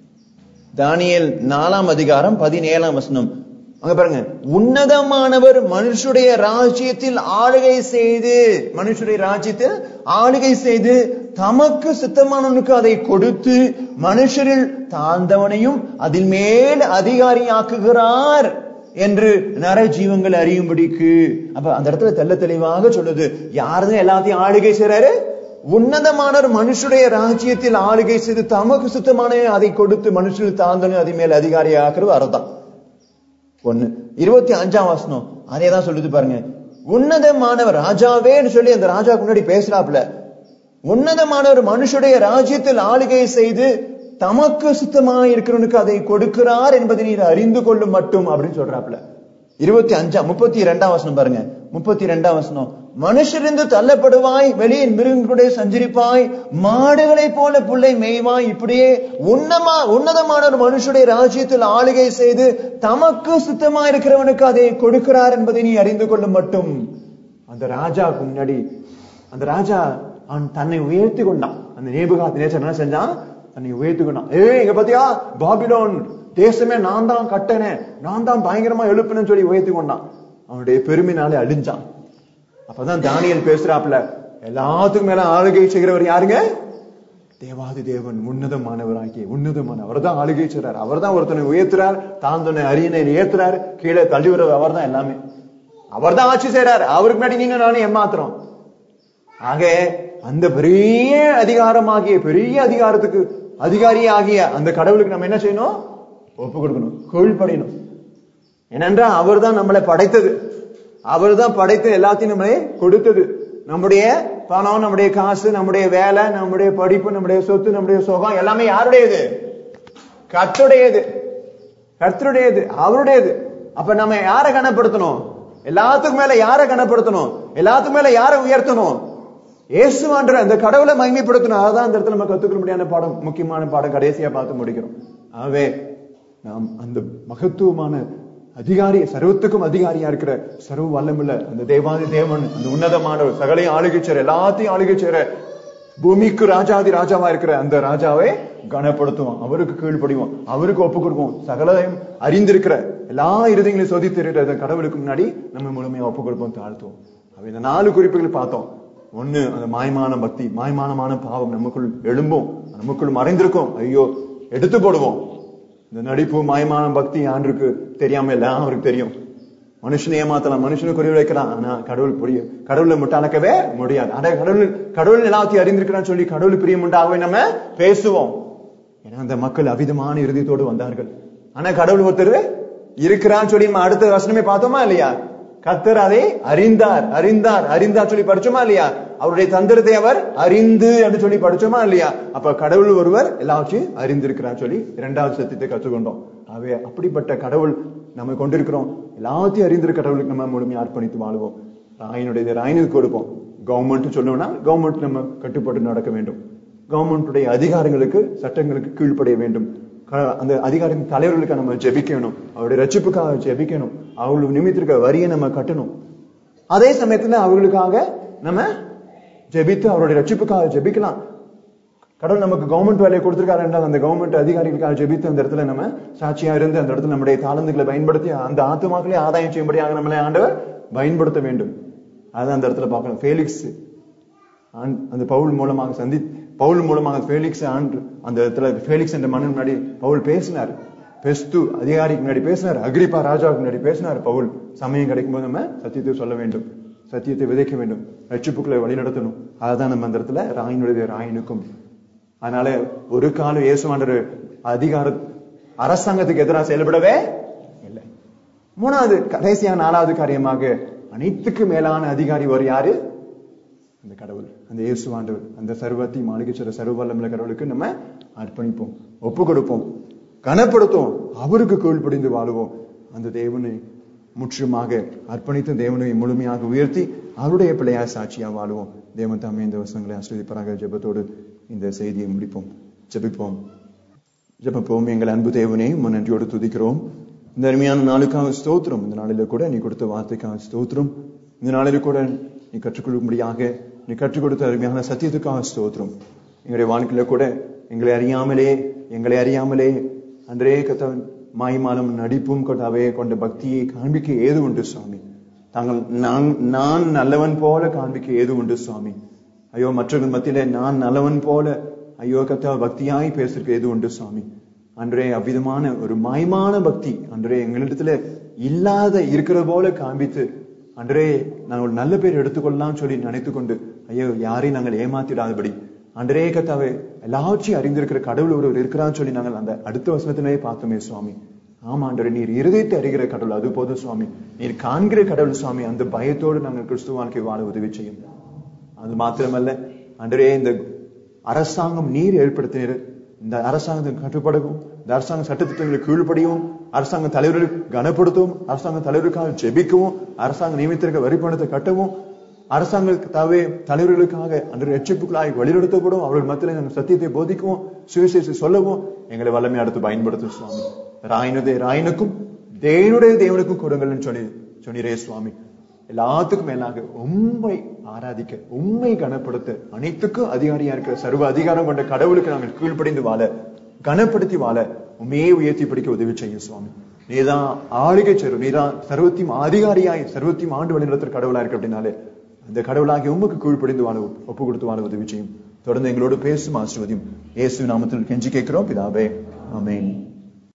தானியேல் நாலாம் அதிகாரம் பதினேழாம் வசனம் அங்க பாருங்க உன்னதமானவர் மனுஷருடைய ராஜ்யத்தில் ஆளுகை செய்து மனுஷருடைய ராஜ்யத்தில் ஆளுகை செய்து தமக்கு சித்தமானவனுக்கு அதை கொடுத்து மனுஷரில் தாழ்ந்தவனையும் அதில் மேல் அதிகாரியாக்குகிறார் என்று நர ஜீவங்கள் அறியும்படிக்கு அப்ப அந்த இடத்துல தெள்ள தெளிவாக சொல்லுது யாருதான் எல்லாத்தையும் ஆளுகை செய்றாரு உன்னதமானவர் மனுஷருடைய ராஜ்யத்தில் ஆளுகை செய்து தமக்கு சுத்தமான அதை கொடுத்து மனுஷரில் தாழ்ந்தவனையும் அதன் மேல் அதிகாரியாக்குறது வரதான் ஒண்ணு இருபத்தி அஞ்சாம் வசனம் அதே தான் சொல்லுது பாருங்க உன்னதமானவர் ராஜாவேன்னு சொல்லி அந்த ராஜாக்கு முன்னாடி பேசுறாப்ல உன்னதமானவர் மனுஷுடைய ராஜ்யத்தில் ஆளுகை செய்து தமக்கு சுத்தமாக இருக்கிறவனுக்கு அதை கொடுக்கிறார் என்பதை நீர் அறிந்து கொள்ளும் மட்டும் அப்படின்னு சொல்றாப்ல இருபத்தி அஞ்சாம் முப்பத்தி இரண்டாம் வசனம் பாருங்க முப்பத்தி இரண்டாம் வசனம் மனுஷரிருந்து தள்ளப்படுவாய் வெளியின் மிருகங்களுடைய சஞ்சரிப்பாய் மாடுகளைப் போல புள்ளை மேய்வாய் இப்படியே உன்னமா உன்னதமான ஒரு மனுஷருடைய ராஜ்யத்தில் ஆளுகை செய்து தமக்கு சுத்தமா இருக்கிறவனுக்கு அதை கொடுக்கிறார் என்பதை நீ அறிந்து கொள்ளும் மட்டும் அந்த ராஜாவுக்கு முன்னாடி அந்த ராஜா அவன் தன்னை உயர்த்தி கொண்டான் அந்த நேபுகாத் நேச்சர் என்ன செஞ்சான் தன்னை உயர்த்தி கொண்டான் ஏய் இங்க பாத்தியா பாபிலோன் தேசமே நான் தான் கட்டினேன் நான் தான் பயங்கரமா எழுப்பினேன்னு சொல்லி உயர்த்தி கொண்டான் அவனுடைய பெருமைனாலே அழிஞ்சான் அப்பதான் தானியல் பேசுறாப்ல எல்லாத்துக்கும் மேல ஆளுகை செய்கிறவர் யாருங்க தேவாதி தேவன் உன்னதமானவராகிய உன்னதமான அவர் தான் ஆளுகை செய்றார் அவர் தான் ஒருத்தனை உயர்த்துறார் தாழ்ந்தனை அரியணை ஏத்துறார் கீழே தள்ளி விடுறது அவர் தான் எல்லாமே அவர் தான் ஆட்சி செய்றார் அவருக்கு முன்னாடி நீங்க நானும் ஏமாத்துறோம் ஆக அந்த பெரிய அதிகாரமாகிய பெரிய அதிகாரத்துக்கு அதிகாரி ஆகிய அந்த கடவுளுக்கு நம்ம என்ன செய்யணும் ஒப்பு கொடுக்கணும் கீழ்ப்படியணும் ஏனென்றால் அவர் தான் நம்மளை படைத்தது அவர் தான் படைத்து எல்லாத்தையும் நம்மளை கொடுத்தது நம்முடைய பணம் நம்முடைய காசு நம்முடைய வேலை நம்முடைய படிப்பு நம்முடைய சொத்து நம்முடைய சுகம் எல்லாமே யாருடையது கர்த்தருடையது கர்த்தருடையது அவருடையது அப்ப நம்ம யாரை கனப்படுத்தணும் எல்லாத்துக்கும் மேல யாரை கனப்படுத்தணும் எல்லாத்துக்கும் மேல யாரை உயர்த்தணும் இயேசுவான்ற அந்த கடவுளை மகிமைப்படுத்தணும் அதான் அந்த இடத்துல நம்ம கத்துக்க முடியாத பாடம் முக்கியமான பாடம் கடைசியா பார்த்து முடிக்கிறோம் ஆகவே நாம் அந்த மகத்துவமான அதிகாரி சர்வத்துக்கும் அதிகாரியா இருக்கிற சர்வ வல்லமுள்ள அந்த தேவாதி தேவன் அந்த உன்னதமான சகலையும் ஆளுகை செய்ற எல்லாத்தையும் ஆளுகை செய்ற பூமிக்கு ராஜாதி ராஜாவா இருக்கிற அந்த ராஜாவை கனப்படுத்துவோம் அவருக்கு கீழ்ப்படிவோம் அவருக்கு ஒப்பு கொடுப்போம் சகலையும் அறிந்திருக்கிற எல்லா இருதயங்களையும் சோதித்திருக்கிற அந்த கடவுளுக்கு முன்னாடி நம்ம முழுமையா ஒப்பு கொடுப்போம் தாழ்த்துவோம் அப்ப இந்த நாலு குறிப்புகள் பார்த்தோம் ஒண்ணு அந்த மாய்மான பக்தி மாய்மானமான பாவம் நமக்குள் எழும்பும் நமக்குள் மறைந்திருக்கும் ஐயோ எடுத்து போடுவோம் இந்த நடிப்பு மாயமான பக்தி ஆண்டுக்கு தெரியாம இல்ல அவருக்கு தெரியும் மனுஷனை ஏமாத்தலாம் மனுஷனை குறி வைக்கலாம் ஆனா கடவுள் புரியும் கடவுளை முட்டாளக்கவே முடியாது ஆனா கடவுள் கடவுள் எல்லாத்தையும் அறிந்திருக்கிறான்னு சொல்லி கடவுள் பிரியம் உண்டாகவே நம்ம பேசுவோம் ஏன்னா அந்த மக்கள் அவிதமான இறுதியத்தோடு வந்தார்கள் ஆனா கடவுள் ஒருத்தர் இருக்கிறான்னு சொல்லி நம்ம அடுத்த வசனமே பார்த்தோமா இல்லையா கத்தர் அதை அறிந்தார் அறிந்தார் அறிந்தார் சொல்லி படிச்சோமா இல்லையா அவருடைய தந்திரத்தை அவர் அறிந்து என்று சொல்லி படிச்சோமா இல்லையா அப்ப கடவுள் ஒருவர் எல்லாவற்றையும் அறிந்திருக்கிறார் சொல்லி இரண்டாவது சத்தியத்தை கற்றுக்கொண்டோம் ஆகவே அப்படிப்பட்ட கடவுள் நம்ம கொண்டிருக்கிறோம் எல்லாத்தையும் அறிந்திருக்க கடவுளுக்கு நம்ம முழுமையா அர்ப்பணித்து வாழுவோம் ராயனுடைய ராயனுக்கு கொடுப்போம் கவர்மெண்ட் சொல்லணும்னா கவர்மெண்ட் நம்ம கட்டுப்பட்டு நடக்க வேண்டும் கவர்மெண்ட்டுடைய அதிகாரங்களுக்கு சட்டங்களுக்கு கீழ்ப்படைய வேண்டும் க- அந்த அதிகாரின் தலைவர்களுக்கு நம்ம ஜெபிக்கணும் அவருடைய ரட்சிப்புக்காக ஜெபிக்கணும் அவங்களுக்கு நிமித்திருக்க வரியை நம்ம கட்டணும் அதே சமயத்துல அவர்களுக்காக நம்ம ஜெபித்து அவருடைய ரட்சிப்புக்காக ஜெபிக்கலாம் கடவுள் நமக்கு கவர்மெண்ட் வேலையை கொடுத்திருக்காரு என்றால் அந்த கவர்மெண்ட் அதிகாரிகளுக்காக ஜெபித்து அந்த இடத்துல நம்ம சாட்சியா இருந்து அந்த இடத்துல நம்முடைய தாளந்துகளை பயன்படுத்தி அந்த ஆத்துமாக்களே ஆதாயம் செய்யும்படியாக நம்மளை ஆண்டவர் பயன்படுத்த வேண்டும் அதான் அந்த இடத்துல பார்க்கணும் ஃபேலிக்ஸ் ஆண்- அந்த பவுல் மூலமாக சந்தி பவுல் மூலமாக ஃபேலிக்ஸ் ஆண்டு அந்த இடத்துல ஃபேலிக்ஸ் என்ற மன்னன் முன்னாடி பவுல் பேசினார் பெஸ்து அதிகாரிக்கு முன்னாடி பேசினார் அக்ரிப்பா ராஜாவுக்கு முன்னாடி பேசினார் பவுல் சமயம் கிடைக்கும் போது நம்ம சத்தியத்தை சொல்ல வேண்டும் சத்தியத்தை விதைக்க வேண்டும் ரட்சிப்புக்களை வழிநடத்தணும் அதுதான் நம்ம அந்த இடத்துல ராயினுடைய ராயனுக்கும் அதனால ஒரு காலம் இயேசுவாண்டர் அதிகார அரசாங்கத்துக்கு எதிராக செயல்படவே இல்லை மூணாவது கடைசியா நாலாவது காரியமாக அனைத்துக்கு மேலான அதிகாரி ஒரு யாரு அந்த கடவுள் அந்த இயேசு ஆண்டவர் அந்த சர்வத்தை மாளிகைச்சுர சர்வவல்லமுள்ள கடவுளுக்கு நம்ம அர்ப்பணிப்போம் ஒப்பு கொடுப்போம் கனப்படுத்துவோம் அவருக்கு கீழ்ப்படிந்து வாழுவோம் அந்த தேவனை முற்றிலுமாக அர்ப்பணித்து தேவனை முழுமையாக உயர்த்தி அவருடைய பிள்ளையா சாட்சியா வாழுவோம் தேவன் தாமே இந்த வருஷங்களை ஆஸ்வதிப்பராக ஜெபத்தோடு இந்த செய்தியை முடிப்போம் ஜெபிப்போம் ஜெபப்போம் எங்கள் அன்பு தேவனே உம்மை நன்றியோடு துதிக்கிறோம் இந்த அருமையான நாளுக்காக ஸ்தோத்திரம் இந்த நாளில கூட நீ கொடுத்த வார்த்தைக்காக ஸ்தோத்திரம் இந்த நாளில கூட நீ கற்றுக்கொள்ளும்படியாக நீ கற்றுக் கொடுத்த அருமையான சத்தியத்துக்காக ஸ்தோத்திரம் எங்களுடைய வாழ்க்கையில கூட எங்களை அறியாமலே எங்களை அறியாமலே அன்றே கத்தவன் மாய்மாலும் நடிப்பும் கொண்டாவே கொண்ட பக்தியை காண்பிக்க ஏது உண்டு சுவாமி தாங்கள் நான் நான் நல்லவன் போல காண்பிக்க ஏது உண்டு சுவாமி ஐயோ மற்றவர்கள் மத்தியில நான் நல்லவன் போல ஐயோ கத்தா பக்தியாய் பேசுறதுக்கு ஏது உண்டு சுவாமி அன்றே அவ்விதமான ஒரு மாயமான பக்தி அன்றே எங்களிடத்துல இல்லாத இருக்கிற போல காண்பித்து அன்றே நாங்கள் ஒரு நல்ல பேர் எடுத்துக்கொள்ளலாம் சொல்லி நினைத்து கொண்டு ஐயோ யாரையும் நாங்கள் ஏமாத்திடாதபடி அன்றே கத்தாவே எல்லாவற்றையும் அறிந்திருக்கிற கடவுள் ஒருவர் இருக்கிறான்னு சொல்லி நாங்கள் அந்த அடுத்த வசனத்திலே பார்த்தோமே சுவாமி ஆமா ஆண்டவரே நீர் இருதயத்தை அறிகிற கடவுள் அது போதும் சுவாமி நீர் காண்கிற கடவுள் சுவாமி அந்த பயத்தோடு நாங்கள் கிறிஸ்துவ வாழ்க்கை வாழ உதவி செய்யும் அது மாத்திரமல்ல அன்றே இந்த அரசாங்கம் நீர் ஏற்படுத்தினீர் இந்த அரசாங்கத்துக்கு கட்டுப்படவும் இந்த அரசாங்க சட்டத்திட்டங்களுக்கு கீழ்ப்படியவும் அரசாங்க தலைவர்களுக்கு கனப்படுத்தவும் அரசாங்க தலைவருக்காக ஜெபிக்கவும் அரசாங்க நியமித்திருக்க வரி பணத்தை கட்டவும் அரசாங்கத்தாவே தலைவர்களுக்காக அன்று ரட்சிப்புகளாய் வழிநடத்தப்படும் அவர்கள் மத்தியில் நாங்கள் சத்தியத்தை போதிக்கவும் சுவிசேஷத்தை சொல்லவும் எங்களை வல்லமை அடுத்து பயன்படுத்தும் சுவாமி ராயினதே ராயனுக்கும் தேவனுடைய தேவனுக்கும் கொடுங்கள்னு சொல்லி சொன்னீரே சுவாமி எல்லாத்துக்கும் மேலாக உண்மை ஆராதிக்க உண்மை கனப்படுத்த அனைத்துக்கும் அதிகாரியா இருக்கிற சர்வ அதிகாரம் கொண்ட கடவுளுக்கு நாங்கள் கீழ்ப்படிந்து வாழ கனப்படுத்தி வாழ உண்மையை உயர்த்தி பிடிக்க உதவி செய்யும் சுவாமி நீதான் ஆளுகை செரு நீதான் சர்வத்தையும் அதிகாரியாய் சர்வத்தையும் ஆண்டு வழிநடத்துற கடவுளா இருக்கு அப்படின்னாலே அந்த கடவுளாகி உமக்கு கீழ்ப்படிந்து வாழ ஒப்பு கொடுத்து வாழ உதவி செய்யும் தொடர்ந்து எங்களோடு பேசும் ஆசிர்வதியும் இயேசு நாமத்தில் கெஞ்சி கேட்கிறோம் பிதாவே ஆமென்